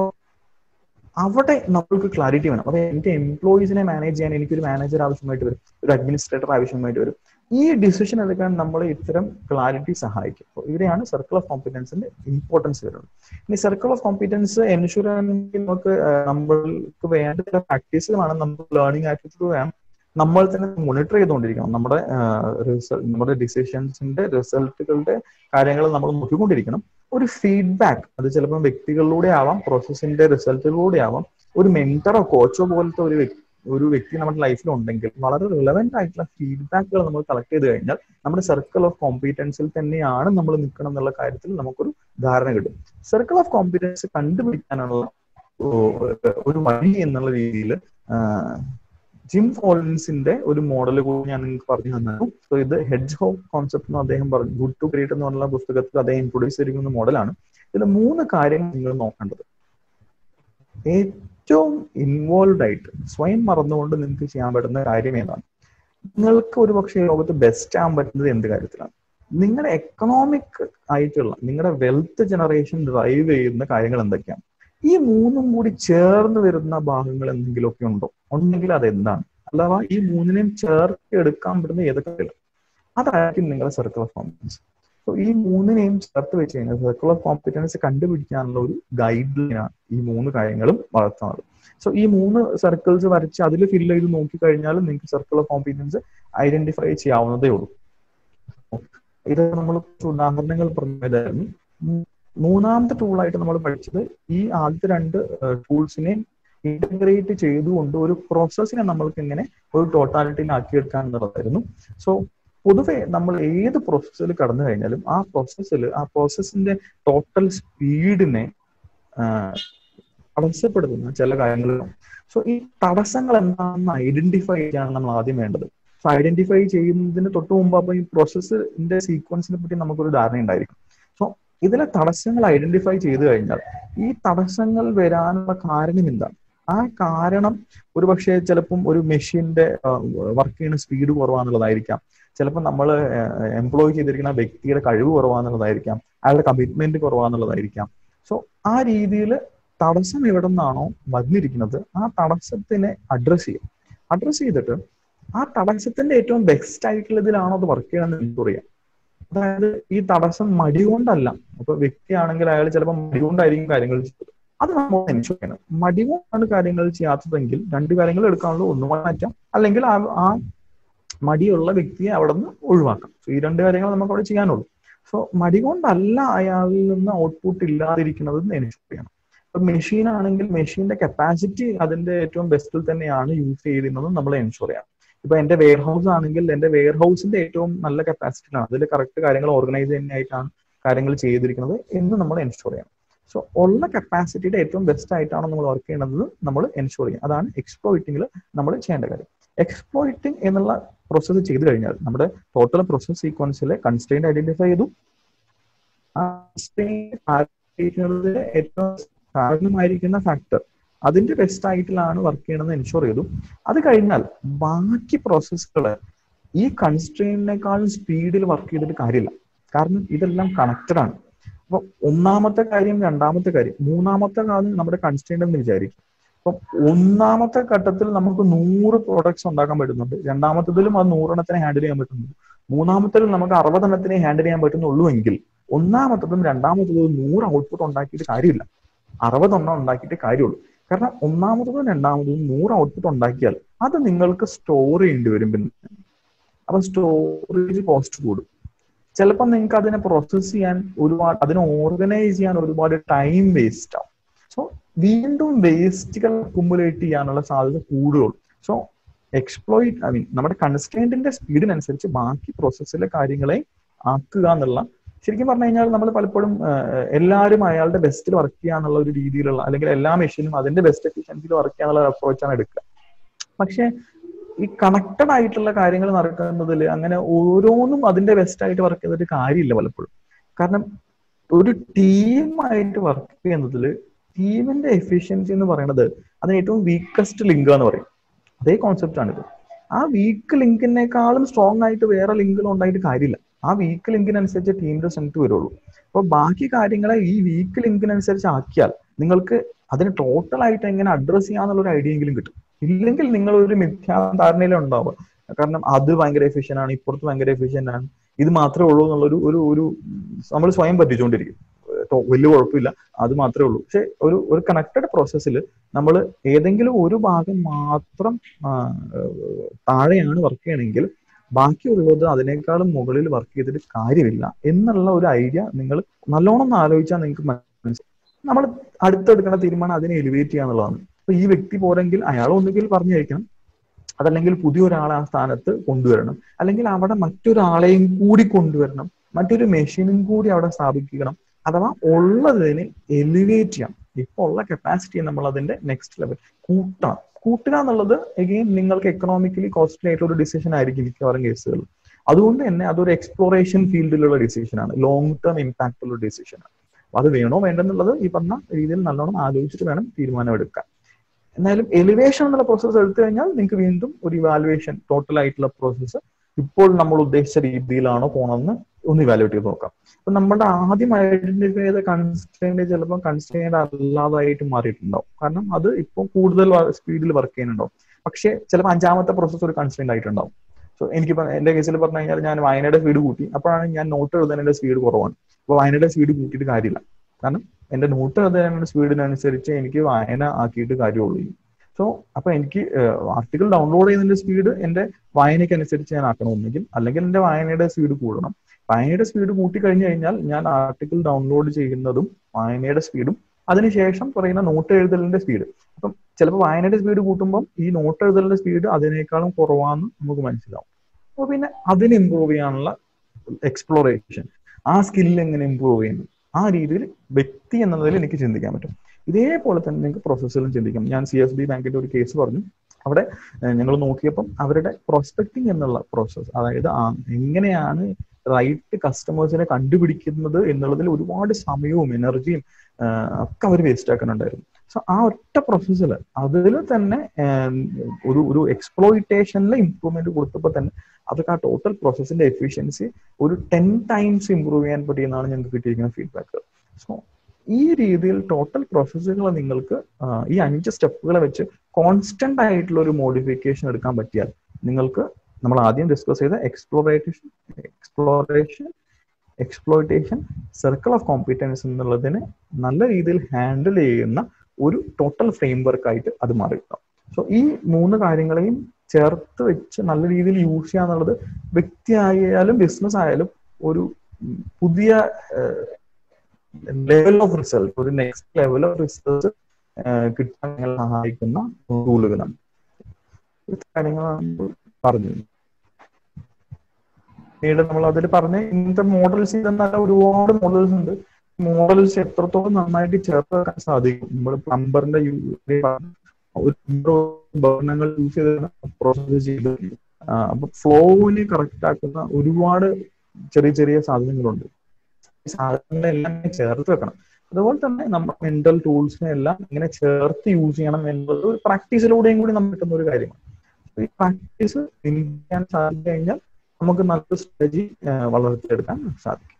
Speaker 2: അവിടെ നമ്മൾക്ക് ക്ലാരിറ്റി വേണം അപ്പൊ എന്റെ എംപ്ലോയീസിനെ മാനേജ് ചെയ്യാൻ എനിക്കൊരു മാനേജർ ആവശ്യമായിട്ട് വരും ഒരു അഡ്മിനിസ്ട്രേറ്റർ ആവശ്യമായിട്ട് വരും ഈ ഡിസിഷൻ എടുക്കാൻ നമ്മൾ ഇത്തരം ക്ലാരിറ്റി സഹായിക്കും അപ്പോൾ ഇവിടെയാണ് സർക്കിൾ ഓഫ് കോമ്പിറ്റൻസിന്റെ ഇമ്പോർട്ടൻസ് വരുന്നത് ഇനി സർക്കിൾ ഓഫ് കോമ്പിറ്റൻസ് എൻഷുർ ചെയ്യണമെങ്കിൽ നമുക്ക് നമ്മൾക്ക് വേണ്ട ചില പ്രാക്ടീസുകളാണ് നമുക്ക് ലേണിംഗ് ആറ്റിറ്റ്യൂഡ് വേണം നമ്മൾ തന്നെ മോണിറ്റർ ചെയ്തുകൊണ്ടിരിക്കണം നമ്മുടെ നമ്മുടെ ഡിസിഷൻസിന്റെ റിസൾട്ടുകളുടെ കാര്യങ്ങൾ നമ്മൾ നോക്കിക്കൊണ്ടിരിക്കണം ഒരു ഫീഡ്ബാക്ക് അത് ചിലപ്പോൾ വ്യക്തികളിലൂടെ ആവാം പ്രോസസ്സിന്റെ റിസൾട്ടിലൂടെ ആവാം ഒരു മെന്ററോ കോച്ചോ പോലത്തെ ഒരു വ്യക്തി ഒരു വ്യക്തി നമ്മുടെ ലൈഫിൽ ഉണ്ടെങ്കിൽ വളരെ റിലവന്റ് ആയിട്ടുള്ള ഫീഡ്ബാക്കുകൾ നമ്മൾ കളക്ട് ചെയ്ത് കഴിഞ്ഞാൽ നമ്മുടെ സർക്കിൾ ഓഫ് കോമ്പീറ്റൻസിൽ തന്നെയാണ് നമ്മൾ നിൽക്കണം എന്നുള്ള കാര്യത്തിൽ നമുക്കൊരു ധാരണ കിട്ടും സർക്കിൾ ഓഫ് കോമ്പീറ്റൻസ് കണ്ടുപിടിക്കാനുള്ള ഒരു വഴി എന്നുള്ള രീതിയിൽ ജിം കോളിൻസിന്റെ ഒരു മോഡൽ കൂടി ഞാൻ നിങ്ങൾക്ക് പറഞ്ഞു തന്നു സോ ഇത് ഹെഡ്ജ് ഹോപ്പ് കോൺസെപ്റ്റ് എന്ന് അദ്ദേഹം പറഞ്ഞു ഗുഡ് ടു ഗ്രേറ്റ് എന്ന് പറഞ്ഞ പുസ്തകത്തിൽ അദ്ദേഹം ഇൻട്രൊഡ്യൂസ് ചെയ്തിരിക്കുന്ന മോഡലാണ് ഇതിൽ മൂന്ന് കാര്യങ്ങൾ നിങ്ങൾ നോക്കേണ്ടത് ഏറ്റവും ഇൻവോൾവ് ആയിട്ട് സ്വയം മറന്നുകൊണ്ട് നിങ്ങൾക്ക് ചെയ്യാൻ പറ്റുന്ന കാര്യം ഏതാണ് നിങ്ങൾക്ക് ഒരു പക്ഷേ ലോകത്ത് ബെസ്റ്റ് ആകാൻ പറ്റുന്നത് എന്ത് കാര്യത്തിലാണ് നിങ്ങളുടെ എക്കണോമിക് ആയിട്ടുള്ള നിങ്ങളുടെ വെൽത്ത് ജനറേഷൻ ഡ്രൈവ് ചെയ്യുന്ന കാര്യങ്ങൾ എന്തൊക്കെയാണ് ഈ മൂന്നും കൂടി ചേർന്ന് വരുന്ന ഭാഗങ്ങൾ എന്തെങ്കിലുമൊക്കെ ഉണ്ടോ ഉണ്ടെങ്കിൽ അത് എന്താണ് അഥവാ ഈ മൂന്നിനെയും ചേർത്ത് എടുക്കാൻ പറ്റുന്ന ഏതൊക്കെ അതായിരിക്കും നിങ്ങളുടെ സർക്കിൾ ഓഫ് കോമ്പറ്റൻസ് സോ ഈ മൂന്നിനെയും ചേർത്ത് വെച്ച് കഴിഞ്ഞാൽ സർക്കിൾ ഓഫ് കോമ്പറ്റൻസ് കണ്ടുപിടിക്കാനുള്ള ഒരു ഗൈഡ് ലൈനാണ് ഈ മൂന്ന് കാര്യങ്ങളും വളർത്തുന്നത് സോ ഈ മൂന്ന് സർക്കിൾസ് വരച്ച് അതിൽ ഫില്ല് ചെയ്ത് നോക്കിക്കഴിഞ്ഞാൽ നിങ്ങൾക്ക് സർക്കിൾ ഓഫ് കോമ്പറ്റൻസ് ഐഡന്റിഫൈ ചെയ്യാവുന്നതേ ഉള്ളൂ ഇത് നമ്മൾ ഉദാഹരണങ്ങൾ പറഞ്ഞതായിരുന്നു മൂന്നാമത്തെ ടൂളായിട്ട് നമ്മൾ പഠിച്ചത് ഈ ആദ്യത്തെ രണ്ട് ടൂൾസിനെ ഇന്റഗ്രേറ്റ് ചെയ്തുകൊണ്ട് ഒരു പ്രോസസ്സിനെ നമ്മൾക്ക് എങ്ങനെ ഒരു ടോട്ടാലിറ്റിയിൽ ആക്കിയെടുക്കാൻ എന്നുള്ളതായിരുന്നു സോ പൊതുവെ നമ്മൾ ഏത് പ്രോസസ്സിൽ കടന്നു കഴിഞ്ഞാലും ആ പ്രോസസ്സിൽ ആ പ്രോസസ്സിന്റെ ടോട്ടൽ സ്പീഡിനെ തടസ്സപ്പെടുത്തുന്ന ചില കാര്യങ്ങളും സോ ഈ തടസ്സങ്ങൾ എന്താണെന്ന് ഐഡന്റിഫൈ ചെയ്യാൻ നമ്മൾ ആദ്യം വേണ്ടത് സോ ഐഡന്റിഫൈ ചെയ്യുന്നതിന് തൊട്ട് മുമ്പ് അപ്പൊ ഈ പ്രോസസ്സിന്റെ സീക്വൻസിനെ പറ്റി നമുക്കൊരു ധാരണ ഉണ്ടായിരിക്കും സോ ഇതിലെ തടസ്സങ്ങൾ ഐഡന്റിഫൈ ചെയ്തു കഴിഞ്ഞാൽ ഈ തടസ്സങ്ങൾ വരാനുള്ള കാരണം എന്താണ് ആ കാരണം ഒരു പക്ഷേ ചിലപ്പം ഒരു മെഷീന്റെ വർക്ക് ചെയ്യുന്ന സ്പീഡ് കുറവാന്നുള്ളതായിരിക്കാം ചിലപ്പോൾ നമ്മൾ എംപ്ലോയ് ചെയ്തിരിക്കുന്ന വ്യക്തിയുടെ കഴിവ് കുറവാന്നുള്ളതായിരിക്കാം അയാളുടെ കമ്മിറ്റ്മെന്റ് കുറവാന്നുള്ളതായിരിക്കാം സോ ആ രീതിയിൽ തടസ്സം എവിടെ നിന്നാണോ വന്നിരിക്കുന്നത് ആ തടസ്സത്തിനെ അഡ്രസ് ചെയ്യും അഡ്രസ് ചെയ്തിട്ട് ആ തടസ്സത്തിന്റെ ഏറ്റവും ബെസ്റ്റ് ആയിട്ടുള്ളതിലാണോ അത് വർക്ക് ചെയ്യണമെന്ന് എനിക്ക് അറിയാം അതായത് ഈ തടസ്സം മടി കൊണ്ടല്ല അപ്പൊ വ്യക്തിയാണെങ്കിൽ അയാൾ ചിലപ്പോൾ മടി കൊണ്ടായിരിക്കും കാര്യങ്ങൾ ചെയ്തത് അത് നമ്മൾ എൻഷുർ ചെയ്യണം മടി കൊണ്ടാണ് കാര്യങ്ങൾ ചെയ്യാത്തതെങ്കിൽ രണ്ട് കാര്യങ്ങൾ എടുക്കാനുള്ള ഒന്ന് മാറ്റാം അല്ലെങ്കിൽ ആ മടിയുള്ള വ്യക്തിയെ അവിടെ നിന്ന് ഒഴിവാക്കാം സോ ഈ രണ്ട് കാര്യങ്ങൾ നമുക്ക് അവിടെ ചെയ്യാനുള്ളൂ സോ മടി കൊണ്ടല്ല അയാളിൽ നിന്ന് ഔട്ട്പുട്ട് ഇല്ലാതിരിക്കുന്നത് എൻഷുർ ചെയ്യണം ഇപ്പൊ മെഷീൻ ആണെങ്കിൽ മെഷീന്റെ കപ്പാസിറ്റി അതിന്റെ ഏറ്റവും ബെസ്റ്റിൽ തന്നെയാണ് യൂസ് ചെയ്യുന്നത് നമ്മൾ എൻഷുർ ചെയ്യാം ഇപ്പൊ എന്റെ വെയർ ഹൗസ് ആണെങ്കിൽ എന്റെ വെയർ ഹൗസിന്റെ ഏറ്റവും നല്ല കപ്പാസിറ്റിയിലാണ് അതിൽ കറക്റ്റ് കാര്യങ്ങൾ ഓർഗനൈസ് ചെയ്യാനായിട്ടാണ് കാര്യങ്ങൾ ചെയ്തിരിക്കുന്നത് എന്ന് നമ്മൾ എൻഷുർ ചെയ്യണം സോ ഉള്ള കപ്പാസിറ്റിയുടെ ഏറ്റവും ബെസ്റ്റ് ആയിട്ടാണ് നമ്മൾ വർക്ക് ചെയ്യുന്നത് നമ്മൾ എൻഷുർ ചെയ്യും അതാണ് എക്സ്പ്ലോയിറ്റിംഗിൽ നമ്മൾ ചെയ്യേണ്ട കാര്യം എക്സ്പ്ലോയിറ്റിംഗ് എന്നുള്ള പ്രോസസ്സ് ചെയ്തു കഴിഞ്ഞാൽ നമ്മുടെ ടോട്ടൽ പ്രോസസ് സീക്വൻസിലെ കൺസ്ട്രെയിൻ ഐഡന്റിഫൈ ചെയ്തു ആ ഏറ്റവും കാരണമായിരിക്കുന്ന ഫാക്ടർ അതിന്റെ ബെസ്റ്റ് ആയിട്ടിലാണ് വർക്ക് ചെയ്യണമെന്ന് എൻഷുർ ചെയ്തു അത് കഴിഞ്ഞാൽ ബാക്കി പ്രോസസ്സുകൾ ഈ കൺസ്ട്രെയിനേക്കാളും സ്പീഡിൽ വർക്ക് ചെയ്തിട്ട് കാര്യമില്ല കാരണം ഇതെല്ലാം കണക്റ്റഡ് ആണ് അപ്പൊ ഒന്നാമത്തെ കാര്യം രണ്ടാമത്തെ കാര്യം മൂന്നാമത്തെ കാര്യം നമ്മുടെ കൺസ്ട്രെയിൻ എന്ന് വിചാരിക്കും അപ്പം ഒന്നാമത്തെ ഘട്ടത്തിൽ നമുക്ക് നൂറ് പ്രോഡക്ട്സ് ഉണ്ടാക്കാൻ പറ്റുന്നുണ്ട് രണ്ടാമത്തതിലും അത് നൂറെണ്ണത്തിനെ ഹാൻഡിൽ ചെയ്യാൻ പറ്റുന്നുണ്ട് മൂന്നാമത്തതിലും നമുക്ക് അറുപതെണ്ണത്തിനെ ഹാൻഡിൽ ചെയ്യാൻ പറ്റുന്നുള്ളൂ എങ്കിൽ ഒന്നാമത്തതും രണ്ടാമത്തതും നൂറ് ഔട്ട്പുട്ട് ഉണ്ടാക്കിയിട്ട് കാര്യമില്ല അറുപതെണ്ണം ഉണ്ടാക്കിയിട്ട് കാര്യമുള്ളൂ കാരണം ഒന്നാമത്തതും രണ്ടാമത്തതും നൂറ് ഔട്ട്പുട്ട് ഉണ്ടാക്കിയാൽ അത് നിങ്ങൾക്ക് സ്റ്റോർ ചെയ്യേണ്ടി വരും പിന്നെ അപ്പൊ സ്റ്റോറേജ് കോസ്റ്റ് കൂടും ചിലപ്പോൾ നിങ്ങൾക്ക് അതിനെ പ്രോസസ് ചെയ്യാൻ ഒരുപാട് അതിനെ ഓർഗനൈസ് ചെയ്യാൻ ഒരുപാട് ടൈം വേസ്റ്റ് ആവും സോ വീണ്ടും വേസ്റ്റുകൾ അക്കുമുലേറ്റ് ചെയ്യാനുള്ള സാധ്യത കൂടുകയുള്ളൂ സോ എക്സ്പ്ലോയിറ്റ് ഐ മീൻ നമ്മുടെ കൺസ്ട്രെയിന്റിന്റെ സ്പീഡിനനുസരിച്ച് ബാക്കി പ്രോസസ്സിലെ കാര്യങ്ങളെ ആക്കുക എന്നുള്ള ശരിക്കും പറഞ്ഞു കഴിഞ്ഞാൽ നമ്മൾ പലപ്പോഴും എല്ലാവരും അയാളുടെ ബെസ്റ്റിൽ വർക്ക് ചെയ്യുക എന്നുള്ള ഒരു രീതിയിലുള്ള അല്ലെങ്കിൽ എല്ലാ മെഷീനും അതിന്റെ ബെസ്റ്റ് എഫിഷ്യൻസിയിൽ വർക്ക് ചെയ്യാനുള്ള അപ്രോച്ചാണ് എടുക്കുക പക്ഷെ ഈ കണക്റ്റഡ് ആയിട്ടുള്ള കാര്യങ്ങൾ നടക്കുന്നതിൽ അങ്ങനെ ഓരോന്നും അതിന്റെ ബെസ്റ്റ് ആയിട്ട് വർക്ക് ചെയ്തിട്ട് കാര്യമില്ല പലപ്പോഴും കാരണം ഒരു ടീമായിട്ട് വർക്ക് ചെയ്യുന്നതിൽ ടീമിന്റെ എഫിഷ്യൻസി എന്ന് പറയുന്നത് അതിന് ഏറ്റവും വീക്കസ്റ്റ് ലിങ്ക് എന്ന് പറയും അതേ കോൺസെപ്റ്റ് ആണിത് ആ വീക്ക് ലിങ്കിനേക്കാളും സ്ട്രോങ് ആയിട്ട് വേറെ ലിങ്കുകൾ ഉണ്ടായിട്ട് കാര്യമില്ല ആ വീക്ക് ലിങ്കിനനുസരിച്ച് ടീമിന്റെ സ്ട്രെങ്ത് വരുള്ളൂ അപ്പൊ ബാക്കി കാര്യങ്ങളെ ഈ വീക്ക് ലിങ്കിനനുസരിച്ച് ആക്കിയാൽ നിങ്ങൾക്ക് അതിന് ടോട്ടൽ ആയിട്ട് എങ്ങനെ അഡ്രസ് ചെയ്യാന്നുള്ള ഒരു ഐഡിയ എങ്കിലും കിട്ടും ഇല്ലെങ്കിൽ നിങ്ങൾ ഒരു മിഥ്യാധാരണയിലും ഉണ്ടാവുക കാരണം അത് ഭയങ്കര എഫിഷ്യൻ ആണ് ഇപ്പുറത്ത് ഭയങ്കര എഫിഷ്യൻ ആണ് ഇത് മാത്രമേ ഉള്ളൂ എന്നുള്ളൊരു ഒരു ഒരു നമ്മൾ സ്വയം പറ്റിച്ചുകൊണ്ടിരിക്കും വലിയ കുഴപ്പമില്ല അത് മാത്രമേ ഉള്ളൂ പക്ഷെ ഒരു ഒരു കണക്റ്റഡ് പ്രോസസ്സിൽ നമ്മൾ ഏതെങ്കിലും ഒരു ഭാഗം മാത്രം താഴെയാണ് വർക്ക് ചെയ്യണമെങ്കിൽ ബാക്കിയുള്ളത് അതിനേക്കാളും മുകളിൽ വർക്ക് ചെയ്തിട്ട് കാര്യമില്ല എന്നുള്ള ഒരു ഐഡിയ നിങ്ങൾ നല്ലോണം ഒന്ന് ആലോചിച്ചാൽ നിങ്ങൾക്ക് മനസ്സിലാവും നമ്മൾ അടുത്തെടുക്കുന്ന തീരുമാനം അതിനെ എലിവേറ്റ് ചെയ്യുക എന്നുള്ളതാണ് അപ്പൊ ഈ വ്യക്തി പോരെങ്കിൽ അയാൾ ഒന്നുകിൽ പറഞ്ഞു കഴിക്കണം അതല്ലെങ്കിൽ പുതിയൊരാളെ ആ സ്ഥാനത്ത് കൊണ്ടുവരണം അല്ലെങ്കിൽ അവിടെ മറ്റൊരാളെയും കൂടി കൊണ്ടുവരണം മറ്റൊരു മെഷീനും കൂടി അവിടെ സ്ഥാപിക്കണം അഥവാ ഉള്ളതിനെ എലിവേറ്റ് ചെയ്യാം ഇപ്പൊ ഉള്ള കപ്പാസിറ്റി നമ്മൾ അതിന്റെ നെക്സ്റ്റ് ലെവൽ കൂട്ടണം കൂട്ടുക എന്നുള്ളത് എഗെയിൻ നിങ്ങൾക്ക് എക്കണോമിക്കലി കോസ്റ്റ്ലി ആയിട്ടുള്ള ഒരു ഡിസിഷൻ ആയിരിക്കും മിക്കവാറും കേസുകൾ അതുകൊണ്ട് തന്നെ അതൊരു എക്സ്പ്ലോറേഷൻ ഫീൽഡിലുള്ള ഡിസിഷൻ ആണ് ലോങ് ടേം ഇമ്പാക്ട് ഉള്ള ഡിസിഷൻ ആണ് അത് വേണോ വേണ്ടെന്നുള്ളത് ഈ പറഞ്ഞ രീതിയിൽ നല്ലോണം ആലോചിച്ചിട്ട് വേണം തീരുമാനമെടുക്കാൻ എന്നാലും എലിവേഷൻ എന്നുള്ള പ്രോസസ്സ് എടുത്തു കഴിഞ്ഞാൽ നിങ്ങൾക്ക് വീണ്ടും ഒരു ഇവാലുവേഷൻ ടോട്ടൽ ആയിട്ടുള്ള പ്രോസസ്സ് ഇപ്പോൾ നമ്മൾ ഉദ്ദേശിച്ച രീതിയിലാണോ പോകണമെന്ന് ഒന്ന് ഇവാലുവേറ്റ് ചെയ്ത് നോക്കാം അപ്പൊ നമ്മുടെ ആദ്യം ഐഡന്റിഫൈ ചെയ്ത കൺസ്ട്രെയിന്റ് ചിലപ്പോൾ കൺസ്ട്രെയിന്റ് അല്ലാതായിട്ട് മാറിയിട്ടുണ്ടാവും കാരണം അത് ഇപ്പോൾ കൂടുതൽ സ്പീഡിൽ വർക്ക് ചെയ്യുന്നുണ്ടാവും പക്ഷെ ചിലപ്പോൾ അഞ്ചാമത്തെ പ്രോസസ്സ് ഒരു കൺസ്ട്രെയിന്റ് ആയിട്ടുണ്ടാവും സോ എനിക്കിപ്പോ എന്റെ കേസിൽ പറഞ്ഞു കഴിഞ്ഞാൽ ഞാൻ വായനയുടെ സ്പീഡ് കൂട്ടി അപ്പോഴാണ് ഞാൻ നോട്ട് എഴുതുന്നതിന്റെ സ്പീഡ് കുറവാണ് അപ്പൊ വായനയുടെ സ്പീഡ് കൂട്ടിയിട്ട് കാര്യമില്ല കാരണം എന്റെ നോട്ട് എഴുതുന്നതിന്റെ സ്പീഡിനനുസരിച്ച് എനിക്ക് വായന ആക്കിയിട്ട് കാര്യമുള്ളൂ സോ അപ്പൊ എനിക്ക് ആർട്ടിക്കിൾ ഡൗൺലോഡ് ചെയ്യുന്നതിന്റെ സ്പീഡ് എന്റെ വായനയ്ക്ക് അനുസരിച്ച് ഞാൻ ആക്കണമെന്നെങ്കിൽ അല്ലെങ്കിൽ എന്റെ വായനയുടെ സ്പീഡ് കൂടണം വായനയുടെ സ്പീഡ് കൂട്ടി കഴിഞ്ഞു കഴിഞ്ഞാൽ ഞാൻ ആർട്ടിക്കിൾ ഡൗൺലോഡ് ചെയ്യുന്നതും വായനയുടെ സ്പീഡും അതിനുശേഷം പറയുന്ന നോട്ട് എഴുതലിന്റെ സ്പീഡ് അപ്പം ചിലപ്പോൾ വായനയുടെ സ്പീഡ് കൂട്ടുമ്പോൾ ഈ നോട്ട് എഴുതലിന്റെ സ്പീഡ് അതിനേക്കാളും കുറവാന്ന് നമുക്ക് മനസ്സിലാവും അപ്പോൾ പിന്നെ അതിന് ഇമ്പ്രൂവ് ചെയ്യാനുള്ള എക്സ്പ്ലോറേഷൻ ആ സ്കില്ല് എങ്ങനെ ഇമ്പ്രൂവ് ചെയ്യുന്നു ആ രീതിയിൽ വ്യക്തി എന്നതിൽ എനിക്ക് ചിന്തിക്കാൻ പറ്റും ഇതേപോലെ തന്നെ നിങ്ങൾക്ക് പ്രോസസ്സിലും ചിന്തിക്കാം ഞാൻ സി എസ് ബി ബാങ്കിന്റെ ഒരു കേസ് പറഞ്ഞു അവിടെ ഞങ്ങൾ നോക്കിയപ്പം അവരുടെ പ്രോസ്പെക്ടിങ് എന്നുള്ള പ്രോസസ്സ് അതായത് എങ്ങനെയാണ് റൈറ്റ് കസ്റ്റമേഴ്സിനെ കണ്ടുപിടിക്കുന്നത് എന്നുള്ളതിൽ ഒരുപാട് സമയവും എനർജിയും ഒക്കെ അവർ വേസ്റ്റ് ആക്കുന്നുണ്ടായിരുന്നു സോ ആ ഒറ്റ പ്രോസസ്സിൽ അതിൽ തന്നെ ഒരു ഒരു എക്സ്പ്ലോയിറ്റേഷനിൽ ഇമ്പ്രൂവ്മെന്റ് കൊടുത്തപ്പോൾ തന്നെ അതൊക്കെ ആ ടോട്ടൽ പ്രോസസ്സിന്റെ എഫിഷ്യൻസി ഒരു ടെൻ ടൈംസ് ഇമ്പ്രൂവ് ചെയ്യാൻ പറ്റിയെന്നാണ് ഞങ്ങൾക്ക് കിട്ടിയിരിക്കുന്ന ഫീഡ്ബാക്ക് സോ ഈ രീതിയിൽ ടോട്ടൽ പ്രോസസ്സുകൾ നിങ്ങൾക്ക് ഈ അഞ്ച് സ്റ്റെപ്പുകളെ വെച്ച് കോൺസ്റ്റന്റ് ആയിട്ടുള്ള ഒരു മോഡിഫിക്കേഷൻ എടുക്കാൻ പറ്റിയാൽ നിങ്ങൾക്ക് നമ്മൾ ആദ്യം ഡിസ്കസ് ചെയ്ത exploration exploration exploitation circle of competence എന്നുള്ളതിനെ നല്ല രീതിയിൽ ഹാൻഡിൽ ചെയ്യുന്ന ഒരു ടോട്ടൽ ഫ്രെയിംവർക്ക് ആയിട്ട് അത് മാറിയിട്ടുണ്ടാവും സോ ഈ മൂന്ന് കാര്യങ്ങളെയും ചേർത്ത് വെച്ച് നല്ല രീതിയിൽ യൂസ് ചെയ്യുക എന്നുള്ളത് വ്യക്തി ആയാലും ബിസിനസ് ആയാലും ഒരു പുതിയ ലെവൽ ഓഫ് റിസൾട്ട് ഒരു നെക്സ്റ്റ് ലെവൽ ഓഫ് റിസൾട്ട് കിട്ടാൻ നിങ്ങളെ സഹായിക്കുന്ന ടൂളുകളാണ് കാര്യങ്ങളാണ് പറഞ്ഞു പിന്നീട് നമ്മൾ അതിൽ പറഞ്ഞ ഇന്നത്തെ മോഡൽസ് ഇതെന്നല്ല ഒരുപാട് മോഡൽസ് ഉണ്ട് മോഡൽസ് എത്രത്തോളം നന്നായിട്ട് ചേർത്ത് വെക്കാൻ സാധിക്കും നമ്മൾ പ്ലംബറിന്റെ ഉപകരണങ്ങൾ യൂസ് ചെയ്താണ് പ്രോസസ് ചെയ്ത് അപ്പൊ ഫ്ലോവിനെ കറക്റ്റ് ആക്കുന്ന ഒരുപാട് ചെറിയ ചെറിയ സാധനങ്ങളുണ്ട് ഈ സാധനങ്ങളെല്ലാം ചേർത്ത് വെക്കണം അതുപോലെ തന്നെ നമ്മുടെ മെന്റൽ ടൂൾസിനെ എല്ലാം ഇങ്ങനെ ചേർത്ത് യൂസ് ചെയ്യണം എന്നുള്ളത് ഒരു പ്രാക്ടീസിലൂടെയും കൂടി നമുക്ക് കിട്ടുന്ന ഒരു കാര്യമാണ് ഈ പ്രാക്ടീസ് ചെയ്യാൻ സാധിച്ചു കഴിഞ്ഞാൽ നമുക്ക് നല്ലൊരു സ്ട്രാറ്റജി വളർത്തിയെടുക്കാൻ സാധിക്കും